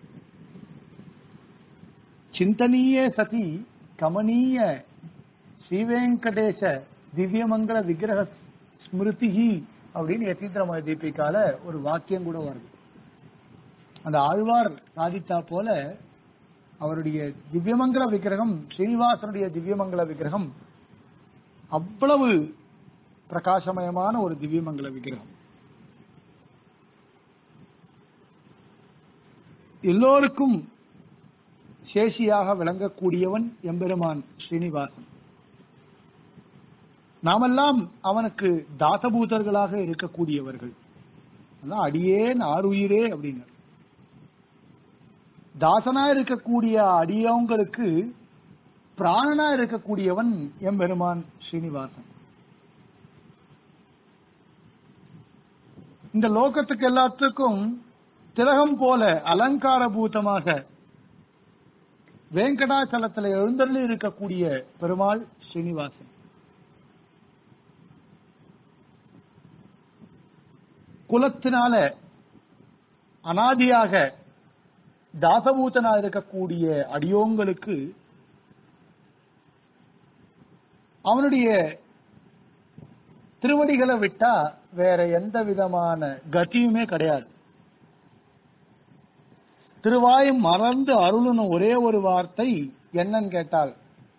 சிந்தனீய சதி கமனீய ஸ்ரீவேங்கடேச திவ்யமங்கல விக்கிரக ஸ்மிருதி அப்படின்னு யதீந்திரமய தீபிகால ஒரு வாக்கியம் கூட வருது அந்த ஆழ்வார் சாதித்தா போல அவருடைய திவ்யமங்கல விக்கிரகம் ஸ்ரீனிவாசனுடைய திவ்யமங்கல விக்கிரகம் அவ்வளவு பிரகாசமயமான ஒரு திவ்யமங்கல விக்கிரகம் எல்லோருக்கும் சேஷியாக விளங்கக்கூடியவன் எம்பெருமான் ஸ்ரீனிவாசன் நாமெல்லாம் அவனுக்கு தாசபூதர்களாக இருக்கக்கூடியவர்கள் அதான் அடியேன் ஆறுயிரே அப்படின்னு தாசனா இருக்கக்கூடிய அடியவங்களுக்கு பிராணனா இருக்கக்கூடியவன் எம்பெருமான் ஸ்ரீனிவாசன் இந்த லோகத்துக்கு எல்லாத்துக்கும் திலகம் போல அலங்கார பூதமாக வேங்கடாச்சலத்தில் எழுந்தருளி இருக்கக்கூடிய பெருமாள் ஸ்ரீனிவாசன் குலத்தினால அனாதியாக தாசபூதனா இருக்கக்கூடிய அடியோங்களுக்கு அவனுடைய திருவடிகளை விட்டா வேற எந்த விதமான கதியுமே கிடையாது திருவாயும் மறந்து அருளும் ஒரே ஒரு வார்த்தை என்னன்னு கேட்டால்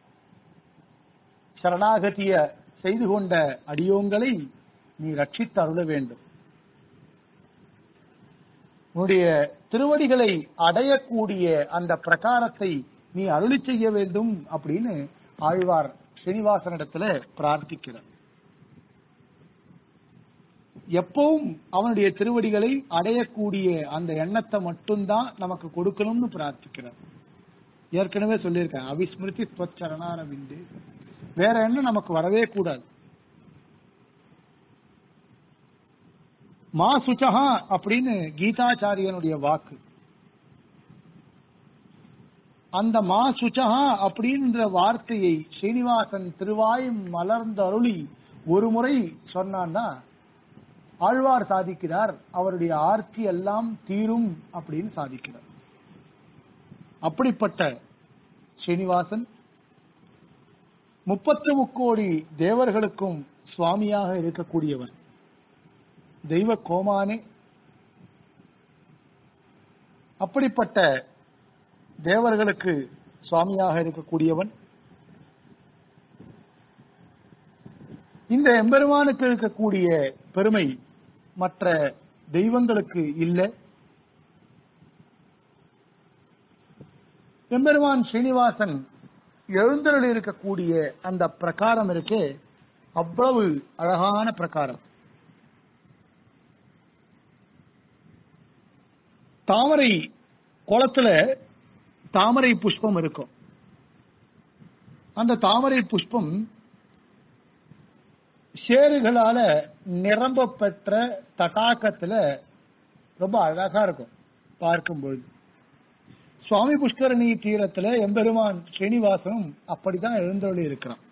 சரணாகதிய செய்து கொண்ட அடியோங்களை நீ ரட்சித்து அருள வேண்டும் உன்னுடைய திருவடிகளை அடையக்கூடிய அந்த பிரகாரத்தை நீ அருளி செய்ய வேண்டும் அப்படின்னு ஆழ்வார் ஸ்ரீனிவாசனிடத்துல பிரார்த்திக்கிறார் எப்பவும் அவனுடைய திருவடிகளை அடையக்கூடிய அந்த எண்ணத்தை மட்டும்தான் நமக்கு கொடுக்கணும்னு பிரார்த்திக்கிறார் ஏற்கனவே சொல்லியிருக்கேன் அவிஸ்மிருதி ஸ்வச்சரணாரவிந்து வேற எண்ணம் நமக்கு வரவே கூடாது மா சுச்சகா அப்படின்னு கீதாச்சாரியனுடைய வாக்கு அந்த மா சுச்சகா அப்படின்ற வார்த்தையை ஸ்ரீனிவாசன் திருவாய் மலர்ந்த அருளி ஒரு முறை சொன்னான்னா ஆழ்வார் சாதிக்கிறார் அவருடைய ஆர்த்தி எல்லாம் தீரும் அப்படின்னு சாதிக்கிறார் அப்படிப்பட்ட ஸ்ரீனிவாசன் முப்பத்து முக்கோடி தேவர்களுக்கும் சுவாமியாக இருக்கக்கூடியவர் தெய்வ கோமானே அப்படிப்பட்ட தேவர்களுக்கு சுவாமியாக இருக்கக்கூடியவன் இந்த எம்பெருமானுக்கு இருக்கக்கூடிய பெருமை மற்ற தெய்வங்களுக்கு இல்லை எம்பெருமான் ஸ்ரீனிவாசன் எழுந்தருள் இருக்கக்கூடிய அந்த பிரகாரம் இருக்கே அவ்வளவு அழகான பிரகாரம் தாமரை குளத்துல தாமரை புஷ்பம் இருக்கும் அந்த தாமரை புஷ்பம் சேறுகளால நிரம்ப பெற்ற தடாகத்துல ரொம்ப அழகா இருக்கும் பார்க்கும்பொழுது சுவாமி புஷ்கரணி தீரத்துல எம்பெருமான் ஸ்ரீனிவாசனும் அப்படிதான் எழுந்தருளி இருக்கிறான்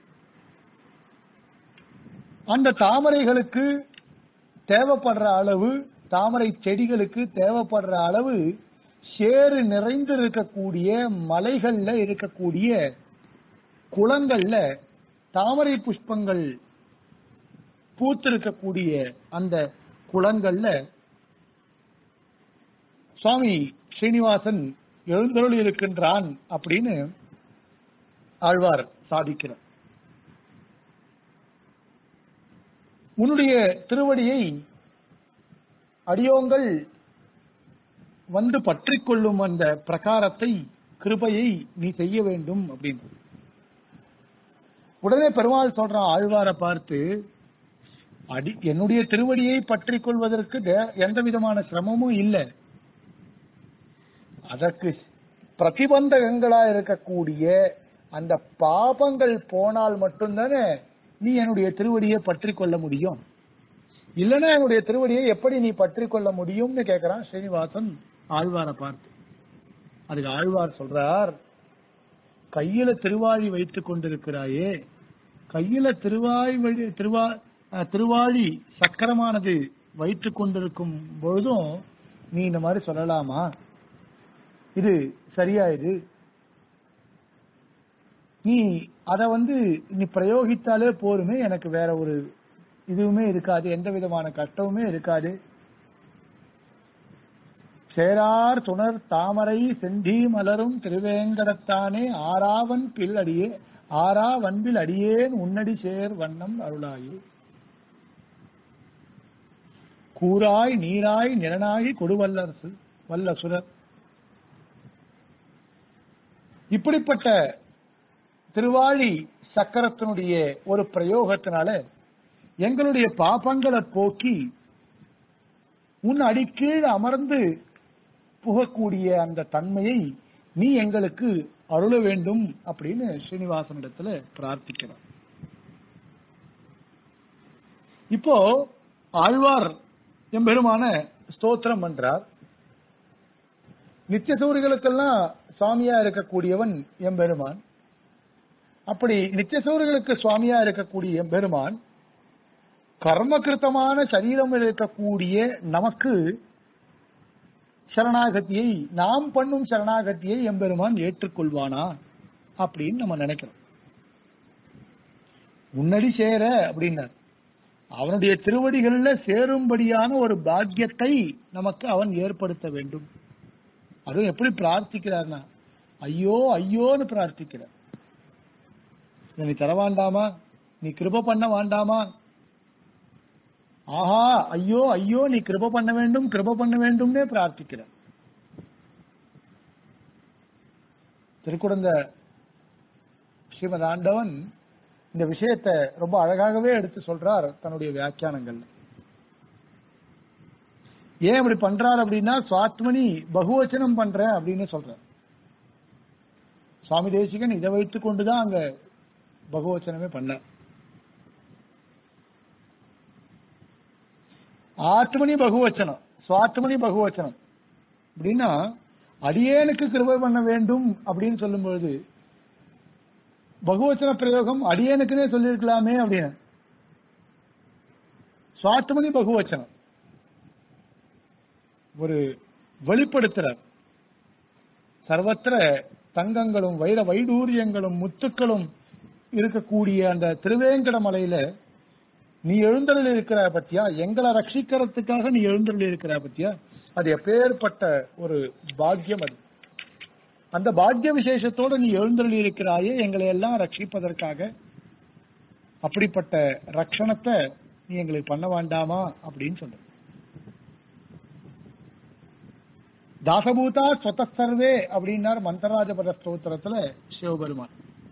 அந்த தாமரைகளுக்கு தேவைப்படுற அளவு தாமரை செடிகளுக்கு தேவைப்படுற அளவு சேறு நிறைந்து இருக்கக்கூடிய மலைகள்ல இருக்கக்கூடிய குளங்கள்ல தாமரை புஷ்பங்கள் பூத்திருக்கக்கூடிய அந்த குளங்கள்ல சுவாமி ஸ்ரீனிவாசன் எழுந்தருள் இருக்கின்றான் அப்படின்னு ஆழ்வார் சாதிக்கிறார் உன்னுடைய திருவடியை அடியோங்கள் வந்து பற்றிக் கொள்ளும் அந்த பிரகாரத்தை கிருபையை நீ செய்ய வேண்டும் அப்படின்னு உடனே பெருமாள் சொல்றான் ஆழ்வாரை பார்த்து அடி என்னுடைய திருவடியை பற்றிக் கொள்வதற்கு தே- எந்த விதமான சிரமமும் இல்லை அதற்கு பிரதிபந்தகங்களா இருக்கக்கூடிய அந்த பாபங்கள் போனால் மட்டும்தானே நீ என்னுடைய திருவடியை பற்றி கொள்ள முடியும் இல்லைன்னா என்னுடைய திருவடியை எப்படி நீ பற்றி கொள்ள முடியும்னு கேக்குறான் ஸ்ரீனிவாசன் ஆழ்வாரை பார்த்து அதுக்கு ஆழ்வார் சொல்றார் கையில திருவாழி வைத்துக் கொண்டிருக்கிறாயே கையில திருவாய் வழி- திருவா அஹ், திருவாழி சக்கரமானது வைத்துக் கொண்டிருக்கும் பொழுதும் நீ இந்த மாதிரி சொல்லலாமா இது சரியா இது நீ அத வந்து நீ பிரயோகித்தாலே போருமே எனக்கு வேற ஒரு இதுவுமே இருக்காது எந்த விதமான கஷ்டமுமே இருக்காது சேரார் துணர் தாமரை செந்தி மலரும் திருவேங்கடத்தானே ஆறாவன் பில் அடியே ஆறா வன்பில் அடியேன் உன்னடி சேர் வண்ணம் அருளாயே கூராய் நீராய் நிறனாகி கொடுவல்லரசு வல்லசுரர் இப்படிப்பட்ட திருவாழி சக்கரத்தினுடைய ஒரு பிரயோகத்தினால எங்களுடைய பாபங்களை போக்கி உன் அடிக்கீழ் அமர்ந்து புகக்கூடிய அந்த தன்மையை நீ எங்களுக்கு அருள வேண்டும் அப்படின்னு ஸ்ரீனிவாசனிடத்துல பிரார்த்திக்கிறார் இப்போ ஆழ்வார் எம்பெருமான ஸ்தோத்திரம் பண்றார் நித்தியசூரிகளுக்கெல்லாம் சுவாமியா இருக்கக்கூடியவன் எம்பெருமான் அப்படி நித்தியசூரிகளுக்கு சுவாமியா இருக்கக்கூடிய எம்பெருமான் கர்மகிருத்தமான சரீரம் இருக்கக்கூடிய நமக்கு சரணாகதியை நாம் பண்ணும் சரணாகதியை எம்பெருமான் ஏற்றுக்கொள்வானா அப்படின்னு நம்ம நினைக்கிறோம் முன்னாடி சேர அப்படின்னார் அவனுடைய திருவடிகள்ல சேரும்படியான ஒரு பாக்கியத்தை நமக்கு அவன் ஏற்படுத்த வேண்டும் அதுவும் எப்படி பிரார்த்திக்கிறார்னா ஐயோ ஐயோன்னு பிரார்த்திக்கிறார் இதை நீ தர வேண்டாமா நீ கிருப பண்ண வேண்டாமா ஆஹா ஐயோ ஐயோ நீ கிருப பண்ண வேண்டும் கிருப பண்ண வேண்டும்னே பிரார்த்திக்கிறார் திருக்குடந்த ஸ்ரீமத் ஆண்டவன் இந்த விஷயத்தை ரொம்ப அழகாகவே எடுத்து சொல்றார் தன்னுடைய வியாக்கியானங்கள்ல ஏன் இப்படி பண்றார் அப்படின்னா சுவாத்மனி பகுவச்சனம் பண்றேன் அப்படின்னு சொல்றார் சுவாமி தேசிகன் இதை வைத்துக் கொண்டுதான் அங்க பகுவச்சனமே பண்ணார் ஆத்மனி பகுவச்சனம் சுவாத்மனி பகுவச்சனம் அப்படின்னா அடியேனுக்கு கிருபை பண்ண வேண்டும் அப்படின்னு சொல்லும் பொழுது பகுவச்சன பிரயோகம் அடியேனுக்குனே சொல்லியிருக்கலாமே அப்படின்னு சுவாத்மனி பகுவச்சனம் ஒரு வெளிப்படுத்துறார் சர்வத்திர தங்கங்களும் வைர வைடூரியங்களும் முத்துக்களும் இருக்கக்கூடிய அந்த திருவேங்கட மலையில நீ எழுந்தருள் இருக்கிற பத்தியா எங்களை ரட்சிக்கிறதுக்காக நீ எழுந்தருள் இருக்கிற பத்தியா அது எப்பேற்பட்ட ஒரு பாக்கியம் அது அந்த பாக்கிய விசேஷத்தோட நீ எழுந்தருள் இருக்கிறாயே எங்களை எல்லாம் ரட்சிப்பதற்காக அப்படிப்பட்ட ரட்சணத்தை நீ எங்களுக்கு பண்ண வேண்டாமா அப்படின்னு சொல்ற தாசபூதா சொத சர்வே அப்படின்னார் மந்தராஜபத ஸ்தோத்திரத்துல சிவபெருமான்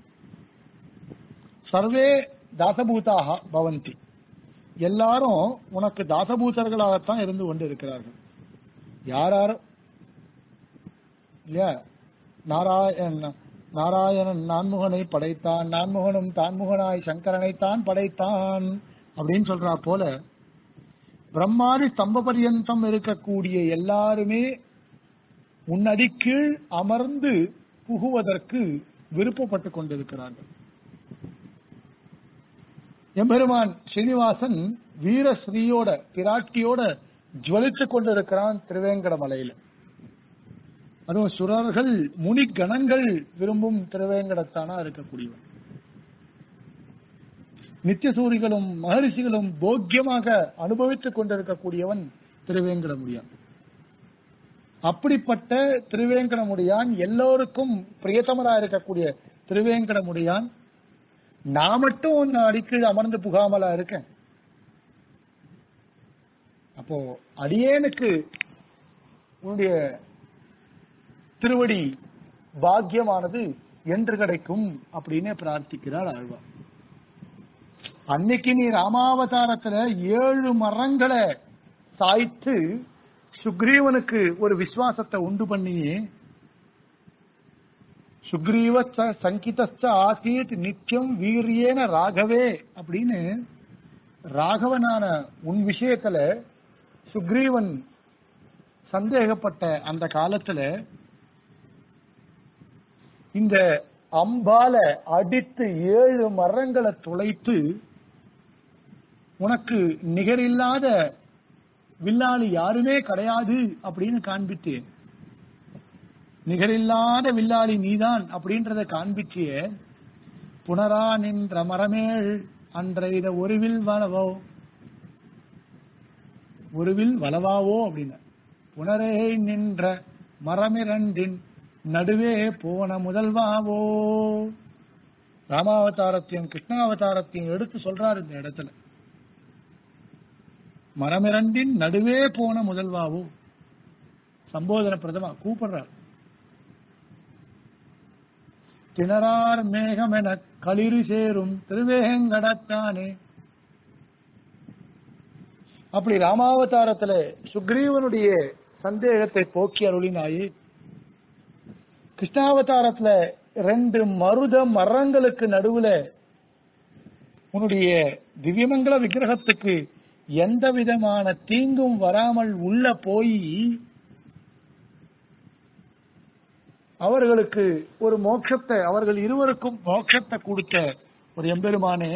சர்வே தாசபூதாக பவந்தி எல்லாரும் உனக்கு தாசபூதர்களாகத்தான் இருந்து கொண்டு இருக்கிறார்கள் யார் யார் இல்லையா நாராயண நாராயணன் நான்முகனை படைத்தான் நான்முகனும் தான்முகனாய் சங்கரனை தான் படைத்தான் அப்படின்னு சொல்றா போல பிரம்மாதி ஸ்தம்ப பரியந்தம் இருக்கக்கூடிய எல்லாருமே உன்னடி கீழ் அமர்ந்து புகுவதற்கு விருப்பப்பட்டு கொண்டிருக்கிறார்கள் எம்பெருமான் ஸ்ரீனிவாசன் வீரஸ்ரீயோட பிராட்டியோட ஜுவலித்துக் கொண்டிருக்கிறான் திருவேங்கட மலையில அதுவும் சுரர்கள் முனி கணங்கள் விரும்பும் திருவேங்கடத்தானா இருக்கக்கூடியவன் நித்தியசூரிகளும் மகரிஷிகளும் போக்கியமாக அனுபவித்துக் கொண்டிருக்கக்கூடியவன் திருவேங்கடமுடியான் அப்படிப்பட்ட திருவேங்கடமுடியான் எல்லோருக்கும் பிரியத்தமரா இருக்கக்கூடிய திருவேங்கடமுடியான் நான் மட்டும் உன்னை அடிக்கீழ் அமர்ந்து புகாமலா இருக்கேன் அப்போ அடியேனுக்கு உன்னுடைய திருவடி பாக்கியமானது என்று கிடைக்கும் அப்படின்னு பிரார்த்திக்கிறார் ஆழ்வார் அன்னைக்கு நீ ராமாவதாரத்துல ஏழு மரங்களை சாய்த்து சுக்ரீவனுக்கு ஒரு விசுவாசத்தை உண்டு பண்ணியே சுக்ரீவ சங்கிதஸ்த ஆசீத் நித்தியம் வீரியேன ராகவே அப்படின்னு ராகவனான உன் விஷயத்துல சுக்ரீவன் சந்தேகப்பட்ட அந்த காலத்துல இந்த அம்பால அடித்து ஏழு மரங்களை துளைத்து உனக்கு நிகரில்லாத வில்லாளி யாருமே கிடையாது அப்படின்னு காண்பித்தேன் நிகரில்லாத வில்லாளி நீதான் அப்படின்றத காண்பிச்சிய புனரா நின்ற மரமேள் அன்றைத ஒருவில் வளவோ ஒருவில் வளவாவோ அப்படின்னு புனரே நின்ற மரமிரண்டின் நடுவே போன முதல்வாவோ ராமாவதாரத்தையும் கிருஷ்ணாவதாரத்தையும் எடுத்து சொல்றாரு இந்த இடத்துல மரமிரண்டின் நடுவே போன முதல்வாவோ சம்போதன பிரதமா கூப்பிடுறார் திணறார் மேகம் என களிறு சேரும் திருவேங்கடத்தானே அப்படி ராமாவதாரத்துல சுக்ரீவனுடைய சந்தேகத்தை போக்கி அருளினாயே கிருஷ்ணாவதாரத்துல ரெண்டு மருத மரங்களுக்கு நடுவுல உன்னுடைய திவ்யமங்கல விக்கிரகத்துக்கு எந்த விதமான தீங்கும் வராமல் உள்ள போய் அவர்களுக்கு ஒரு மோட்சத்தை அவர்கள் இருவருக்கும் மோட்சத்தை கொடுத்த ஒரு எம்பெருமானே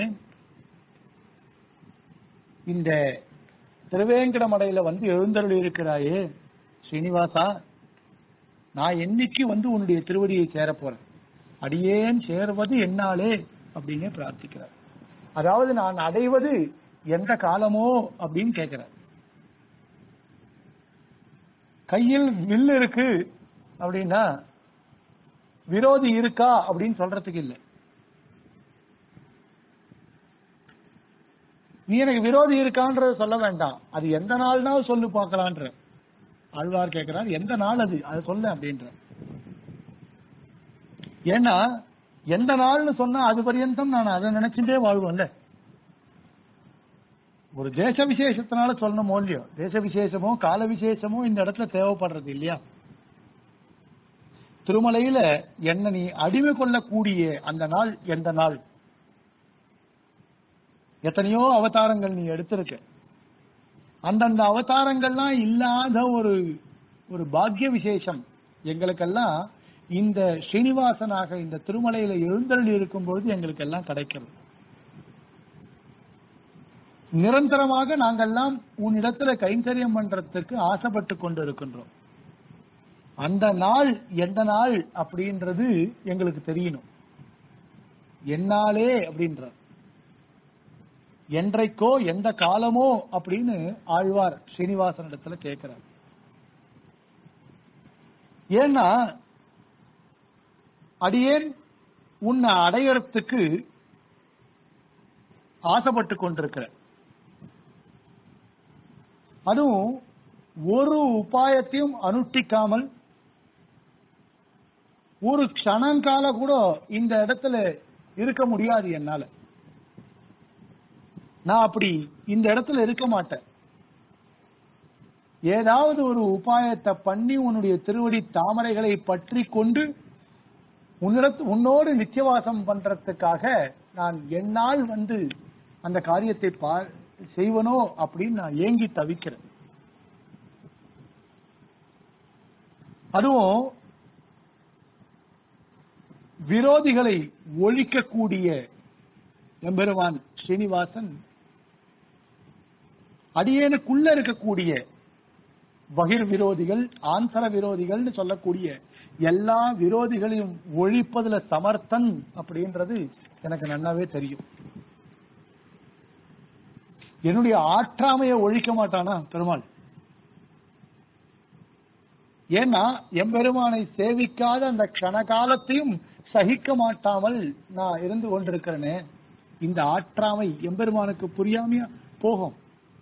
இந்த திருவேங்கடமடையில வந்து எழுந்தருள் இருக்கிறாயே ஸ்ரீனிவாசா நான் என்னைக்கு வந்து உன்னுடைய திருவடியை சேர போறேன் அடியேன் சேர்வது என்னாலே அப்படின்னு பிரார்த்திக்கிறார் அதாவது நான் அடைவது எந்த காலமோ அப்படின்னு கேட்கிறார் கையில் வில் இருக்கு அப்படின்னா விரோதி இருக்கா அப்படின்னு சொல்றதுக்கு இல்லை நீ எனக்கு விரோதி இருக்கான்றத சொல்ல வேண்டாம் அது எந்த நாள்னா சொல்லு பார்க்கலான்ற ஆழ்வார் கேட்கிறார் எந்த நாள் அது அதை சொல்ல அப்படின்ற ஏன்னா எந்த நாள்னு சொன்னா அது பரியந்தம் நான் அதை நினைச்சுட்டே வாழ்வேன்ல ஒரு தேச விசேஷத்தினால சொல்லணும் இல்லையோ தேச விசேஷமோ கால விசேஷமோ இந்த இடத்துல தேவைப்படுறது இல்லையா திருமலையில என்ன நீ அடிமை கொள்ளக்கூடிய அந்த நாள் எந்த நாள் எத்தனையோ அவதாரங்கள் நீ எடுத்திருக்க அந்தந்த அவதாரங்கள்லாம் இல்லாத ஒரு ஒரு பாக்கிய விசேஷம் எங்களுக்கெல்லாம் இந்த ஸ்ரீனிவாசனாக இந்த திருமலையில எழுந்தருளி இருக்கும் பொழுது எங்களுக்கு எல்லாம் கிடைக்கிறது நிரந்தரமாக நாங்கெல்லாம் உன்னிடத்துல கைங்கரியம் பண்றதுக்கு ஆசைப்பட்டு கொண்டு இருக்கின்றோம் அந்த நாள் எந்த நாள் அப்படின்றது எங்களுக்கு தெரியணும் என்னாலே அப்படின்ற என்றைக்கோ எந்த காலமோ அப்படின்னு ஆழ்வார் ஸ்ரீனிவாசன் இடத்துல கேட்கிறார் ஏன்னா அடியேன் உன்னை அடையறதுக்கு ஆசைப்பட்டு கொண்டிருக்கிற அதுவும் ஒரு உபாயத்தையும் அனுஷ்டிக்காமல் ஒரு க்ஷணங்கால கூட இந்த இடத்துல இருக்க முடியாது என்னால நான் அப்படி இந்த இடத்துல இருக்க மாட்டேன் ஏதாவது ஒரு உபாயத்தை பண்ணி உன்னுடைய திருவடி தாமரைகளை பற்றி கொண்டு உன்னிடத்து உன்னோடு நிச்சயவாசம் பண்றதுக்காக நான் என்னால் வந்து அந்த காரியத்தை பா செய்வனோ அப்படின்னு நான் ஏங்கி தவிக்கிறேன் அதுவும் விரோதிகளை ஒழிக்கக்கூடிய எம்பெருமான் ஸ்ரீனிவாசன் அடியேனுக்குள்ள இருக்கக்கூடிய பகிர் விரோதிகள் ஆந்தர விரோதிகள்னு சொல்லக்கூடிய எல்லா விரோதிகளையும் ஒழிப்பதுல சமர்த்தன் அப்படின்றது எனக்கு நல்லாவே தெரியும் என்னுடைய ஆற்றாமையை ஒழிக்க மாட்டானா பெருமாள் ஏன்னா எம்பெருமானை சேவிக்காத அந்த கணகாலத்தையும் சகிக்க மாட்டாமல் நான் இருந்து கொண்டிருக்கிறேனே இந்த ஆற்றாமை எம்பெருமானுக்கு புரியாமையா போகும்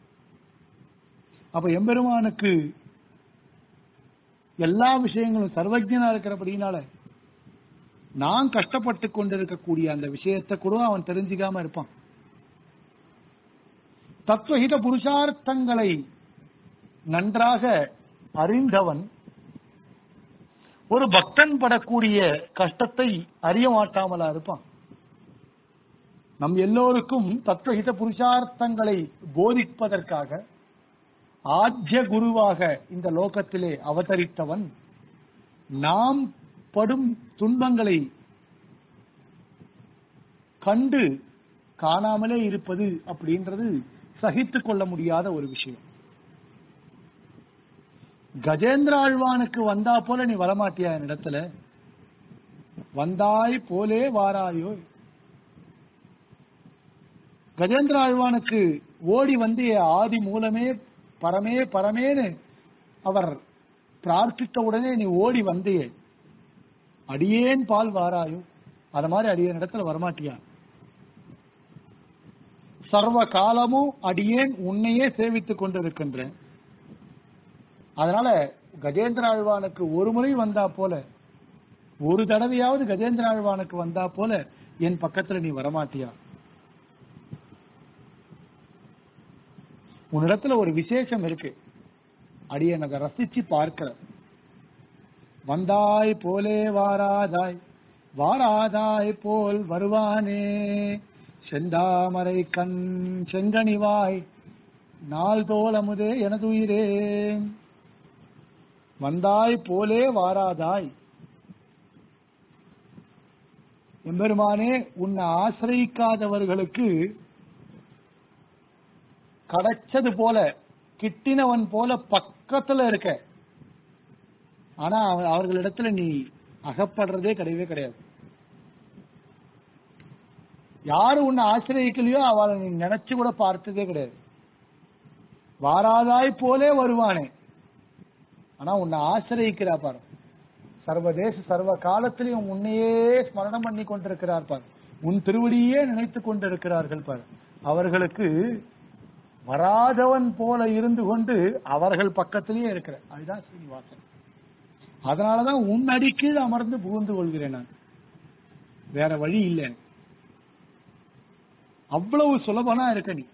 அப்ப எம்பெருமானுக்கு எல்லா விஷயங்களும் சர்வஜனா இருக்கிறபடினால நான் கஷ்டப்பட்டு கொண்டிருக்கக்கூடிய அந்த விஷயத்தை கூட அவன் தெரிஞ்சுக்காம இருப்பான் தத்துவஹித புருஷார்த்தங்களை நன்றாக அறிந்தவன் ஒரு பக்தன் படக்கூடிய கஷ்டத்தை அறிய மாட்டாமலா இருப்பான் நம் எல்லோருக்கும் தத்துவஹித புருஷார்த்தங்களை போதிப்பதற்காக ஆத்ய குருவாக இந்த லோகத்திலே அவதரித்தவன் நாம் படும் துன்பங்களை கண்டு காணாமலே இருப்பது அப்படின்றது சகித்துக் கொள்ள முடியாத ஒரு விஷயம் கஜேந்திர ஆழ்வானுக்கு வந்தா போல நீ வரமாட்டியா என் இடத்துல வந்தாய் போலே வாராயோ கஜேந்திர ஆழ்வானுக்கு ஓடி வந்து ஆதி மூலமே பரமே பரமேன்னு அவர் பிரார்த்தித்த உடனே நீ ஓடி வந்தே அடியேன் பால் வாராயோ அத மாதிரி அடியேன் இடத்துல வரமாட்டியா சர்வ காலமும் அடியேன் உன்னையே சேவித்துக் கொண்டிருக்கின்றேன் அதனால கஜேந்திர ஆழ்வானுக்கு ஒரு முறை வந்தா போல ஒரு தடவையாவது கஜேந்திர ஆழ்வானுக்கு வந்தா போல என் பக்கத்துல நீ வரமாட்டியா உன்னிடத்துல ஒரு விசேஷம் இருக்கு அடியேன் அதை ரசிச்சு பார்க்கிற வந்தாய் போலே வாராதாய் வாராதாய் போல் வருவானே செந்தாமரை கண் செங்கனிவாய் நாள் தோளமுதே எனதுயிரே வந்தாய் போலே வாராதாய் எம்பெருமானே உன்னை ஆசிரியிக்காதவர்களுக்கு கிடைச்சது போல கிட்டினவன் போல பக்கத்துல இருக்க ஆனா அவ- அவர்களிடத்துல நீ அகப்படுறதே கிடையவே கிடையாது யாரு உன்னை ஆசிரியக்கலையோ அவளை நீ நினைச்சு கூட பார்த்ததே கிடையாது வாராதாய் போலே வருவானே ஆனா உன்னை ஆசிரியிக்கிறா பாரு சர்வதேச சர்வ காலத்திலையும் உன்னையே ஸ்மரணம் பண்ணி கொண்டிருக்கிறார் பாரு உன் திருவடியே நினைத்து கொண்டிருக்கிறார்கள் பாரு அவர்களுக்கு வராதவன் போல இருந்து கொண்டு அவர்கள் பக்கத்திலேயே இருக்கிற அதுதான் ஸ்ரீனிவாசன் அதனாலதான் உன் அடிக்கீழ் அமர்ந்து புகுந்து கொள்கிறேன் நான் வேற வழி இல்லை எனக்கு. அவ்வளவு சுலபனா இருக்க நீ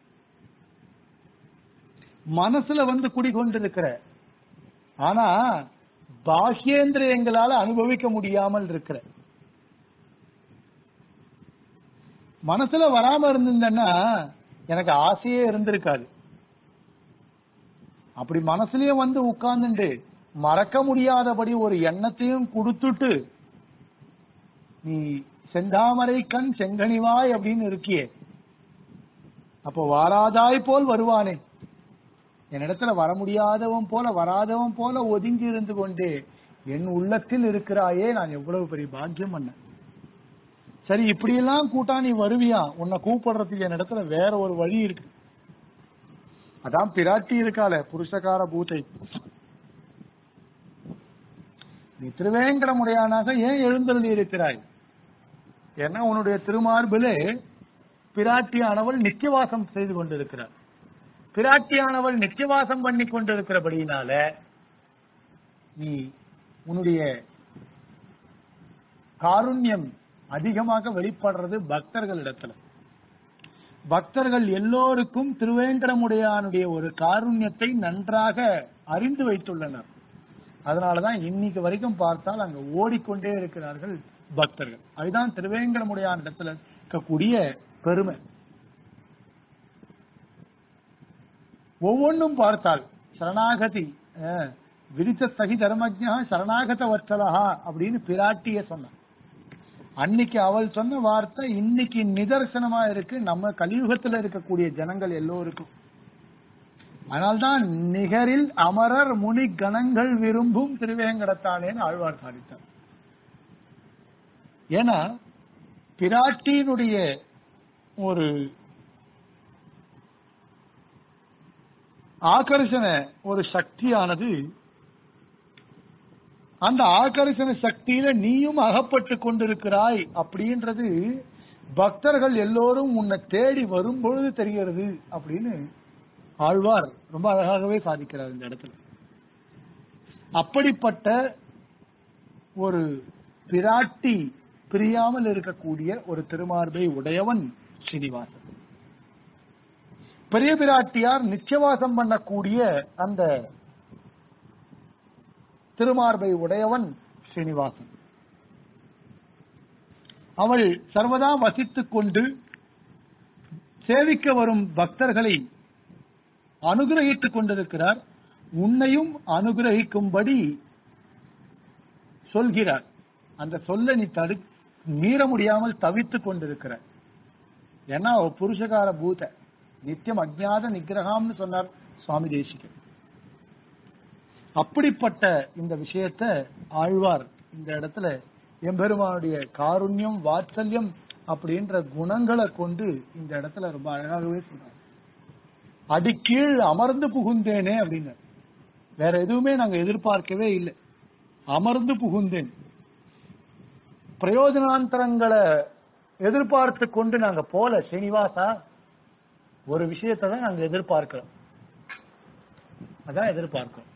மனசுல வந்து குடிகொண்டிருக்கிற ஆனா பாஹ்யேந்திரியங்களால அனுபவிக்க முடியாமல் இருக்கிற மனசுல வராம இருந்திருந்தேன்னா எனக்கு ஆசையே இருந்திருக்காது அப்படி மனசுலயே வந்து உட்கார்ந்துட்டு மறக்க முடியாதபடி ஒரு எண்ணத்தையும் கொடுத்துட்டு நீ செந்தாமரை கண் செங்கனிவாய் அப்படின்னு இருக்கியே அப்போ வாராதாய் போல் வருவானே என்னிடத்துல வர முடியாதவன் போல வராதவன் போல ஒதுங்கி இருந்து கொண்டே என் உள்ளத்தில் இருக்கிறாயே நான் எவ்வளவு பெரிய பாக்கியம் பண்ணேன் சரி இப்படியெல்லாம் கூட்டா நீ வருவியா உன்னை கூப்பிடுறதுக்கு என் இடத்துல வேற ஒரு வழி இருக்கு அதான் பிராட்டி இருக்காளே புருஷகார பூத்தை நீ திருவேங்கடமுடையானாக ஏன் எழுந்தருளி இருக்கிறாய் ஏன்னா உன்னுடைய திருமார்பிலே பிராட்டியானவள் நித்தியவாசம் செய்து கொண்டிருக்கிறார் பிராட்டியானவள் நித்தியவாசம் பண்ணி கொண்டிருக்கிறபடியினால நீ உன்னுடைய காருண்யம் அதிகமாக வெளிப்படுறது பக்தர்களிடத்துல பக்தர்கள் எல்லோருக்கும் திருவேங்கடமுடையானுடைய ஒரு காருண்யத்தை நன்றாக அறிந்து வைத்துள்ளனர் அதனாலதான் இன்னைக்கு வரைக்கும் பார்த்தால் அங்க ஓடிக்கொண்டே இருக்கிறார்கள் பக்தர்கள் அதுதான் திருவேங்கடமுடையான் இடத்துல இருக்கக்கூடிய பெருமை ஒவ்வொன்றும் பார்த்தால் சரணாகதி அஹ், விரித்த சகி தர்மஜா சரணாகத வத்சலஹா அப்படின்னு பிராட்டிய சொன்னான் அன்னைக்கு அவள் சொன்ன வார்த்தை இன்னைக்கு நிதர்சனமா இருக்கு நம்ம கலியுகத்துல இருக்கக்கூடிய ஜனங்கள் எல்லோருக்கும் அதனால்தான் நிகரில் அமரர் முனி கணங்கள் விரும்பும் திருவேங்கடத்தானேன்னு ஆழ்வார் சாதித்தார் ஏன்னா பிராட்டியினுடைய ஒரு ஆகர்ஷண ஒரு சக்தியானது அந்த ஆகர்ஷண சக்தியில நீயும் அகப்பட்டு கொண்டிருக்கிறாய் அப்படின்றது பக்தர்கள் எல்லோரும் உன்னை தேடி வரும்பொழுது தெரிகிறது அப்படின்னு ஆழ்வார் ரொம்ப அழகாகவே சாதிக்கிறார் இந்த இடத்துல அப்படிப்பட்ட ஒரு பிராட்டி பிரியாமல் இருக்கக்கூடிய ஒரு திருமார்பை உடையவன் ஸ்ரீனிவாசன் பெரிய பிராட்டியார் நிச்சயவாசம் பண்ணக்கூடிய அந்த திருமார்பை உடையவன் ஸ்ரீனிவாசன் அவள் சர்வதா வசித்துக் கொண்டு சேவிக்க வரும் பக்தர்களை அனுகிரகித்துக் கொண்டிருக்கிறார் உன்னையும் அனுகிரகிக்கும்படி சொல்கிறார் அந்த சொல்ல நீ தடு மீற முடியாமல் தவித்துக் கொண்டிருக்கிறார் ஏன்னா அவ புருஷகார பூத நித்தியம் அஜ்ஞாத நிகிரகம்னு சொன்னார் சுவாமி தேசிகன் அப்படிப்பட்ட இந்த விஷயத்த ஆழ்வார் இந்த இடத்துல எம்பெருமானுடைய காருண்யம் வாத்சல்யம் அப்படின்ற குணங்களை கொண்டு இந்த இடத்துல ரொம்ப அழகாகவே சொன்னார் அடிக்கீழ் அமர்ந்து புகுந்தேனே அப்படின்னு வேற எதுவுமே நாங்க எதிர்பார்க்கவே இல்லை அமர்ந்து புகுந்தேன் பிரயோஜனாந்தரங்களை எதிர்பார்த்து கொண்டு நாங்க போல ஸ்ரீனிவாசா ஒரு விஷயத்தை தான் நாங்க எதிர்பார்க்கிறோம் அதான் எதிர்பார்க்கிறோம்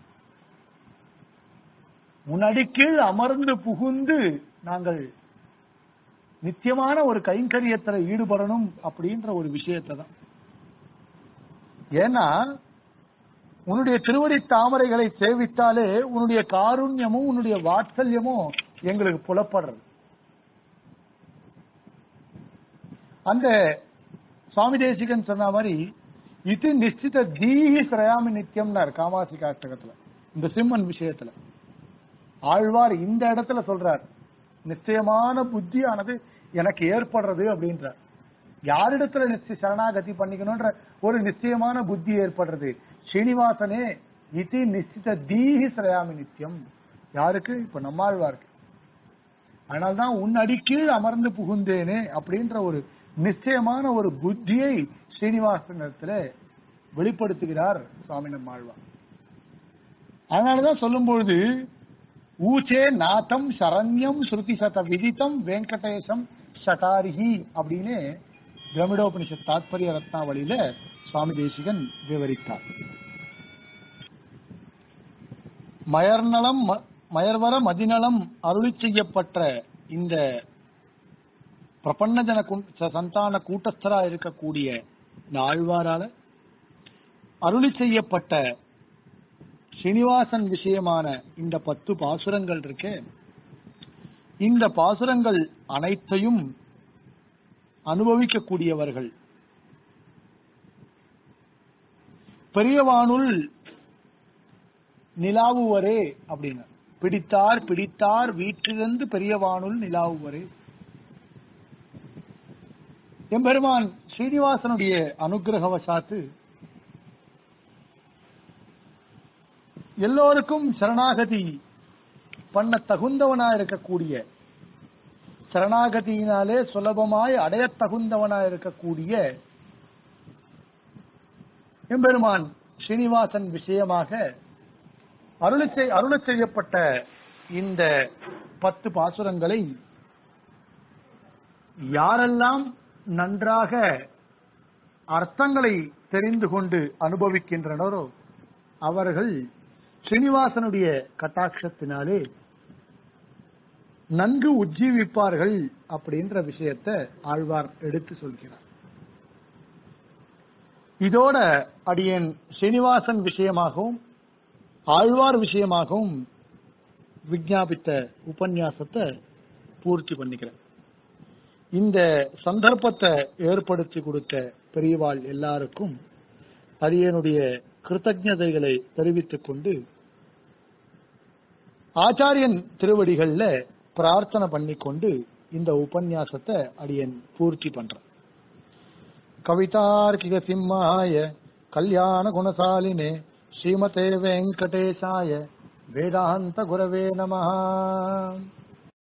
முன்னாடி கீழ் அமர்ந்து புகுந்து நாங்கள் நித்தியமான ஒரு கைங்கரியத்துல ஈடுபடணும் அப்படின்ற ஒரு விஷயத்தை தான் ஏன்னா உன்னுடைய திருவடி தாமரைகளை சேவித்தாலே உன்னுடைய காருண்யமும் உன்னுடைய வாத்சல்யமும் எங்களுக்கு புலப்படுறது அந்த சுவாமி தேசிகன் சொன்ன மாதிரி இது நிச்சித தீஹி சிரயாமி நித்தியம்னார் காமாசி காஷ்டகத்துல இந்த சிம்மன் விஷயத்துல ஆழ்வார் இந்த இடத்துல சொல்றார் நிச்சயமான புத்தியானது எனக்கு ஏற்படுறது அப்படின்றார் யாரிடத்துல நிச்சய சரணாகதி பண்ணிக்கணும்ன்ற ஒரு நிச்சயமான புத்தி ஏற்படுறது ஸ்ரீனிவாசனே இது நிச்சித தீஹி சிரயாமி நித்தியம் யாருக்கு இப்ப நம்மாழ்வாருக்கு அதனால்தான் உன் அடிக்கீழ் அமர்ந்து புகுந்தேனே அப்படின்ற ஒரு நிச்சயமான ஒரு புத்தியை ஸ்ரீனிவாசனத்துல வெளிப்படுத்துகிறார் சுவாமி நம்மாழ்வார் அதனாலதான் சொல்லும் பொழுது ஊச்சே நாதம் சரண்யம் ஸ்ருதி சத விதித்தம் வெங்கடேசம் சட்டாரிஹி அப்படின்னு திரமிடோபனிஷத் தாத்பரிய ரத்னாவளியில சுவாமி தேசிகன் விவரித்தார் மயர்நலம் ம- மயர்வர மதிநலம் அருளி செய்யப்பட்ட இந்த பிரபன்னஜன குண்- ச- சந்தான கூட்டஸ்தரா இருக்கக்கூடிய இந்த ஆழ்வாரால அருளி செய்யப்பட்ட ஸ்ரீனிவாசன் விஷயமான இந்த பத்து பாசுரங்கள் இருக்கு இந்த பாசுரங்கள் அனைத்தையும் அனுபவிக்கக்கூடியவர்கள் பெரியவானுள் நிலாவுவரே அப்படின்னு பிடித்தார் பிடித்தார் வீற்றிருந்து பெரியவானுள் நிலாவுவரே எம்பெருமான் ஸ்ரீனிவாசனுடைய அனுகிரகவசாத்து எல்லோருக்கும் சரணாகதி பண்ண தகுந்தவனா இருக்கக்கூடிய சரணாகதியினாலே சுலபமாய் அடையத் தகுந்தவனா இருக்கக்கூடிய எம்பெருமான் ஸ்ரீனிவாசன் விஷயமாக அருளி செய்- அருளச் செய்யப்பட்ட இந்த பத்து பாசுரங்களை யாரெல்லாம் நன்றாக அர்த்தங்களை தெரிந்து கொண்டு அனுபவிக்கின்றனரோ அவர்கள் ஸ்ரீனிவாசனுடைய கட்டாட்சத்தினாலே நன்கு உஜ்ஜீவிப்பார்கள் அப்படின்ற விஷயத்தை ஆழ்வார் எடுத்து சொல்கிறார் இதோட அடியேன் சீனிவாசன் விஷயமாகவும் ஆழ்வார் விஷயமாகவும் விஞ்ஞாபித்த உபன்யாசத்தை பூர்த்தி பண்ணிக்கிறேன் இந்த சந்தர்ப்பத்தை ஏற்படுத்தி கொடுத்த பெரியவாள் எல்லாருக்கும் அரியனுடைய கிருத்தஜதைகளை தெரிவித்துக் கொண்டு ஆச்சாரியன் திருவடிகள்ல பிரார்த்தனை பண்ணிக்கொண்டு இந்த உபன்யாசத்தை அடியன் பூர்த்தி பண்றேன் கவிதார்க்கிக சிம்மாய கல்யாண குணசாலினே ஸ்ரீமதே வெங்கடேசாய வேதாந்த குரவே நமஹ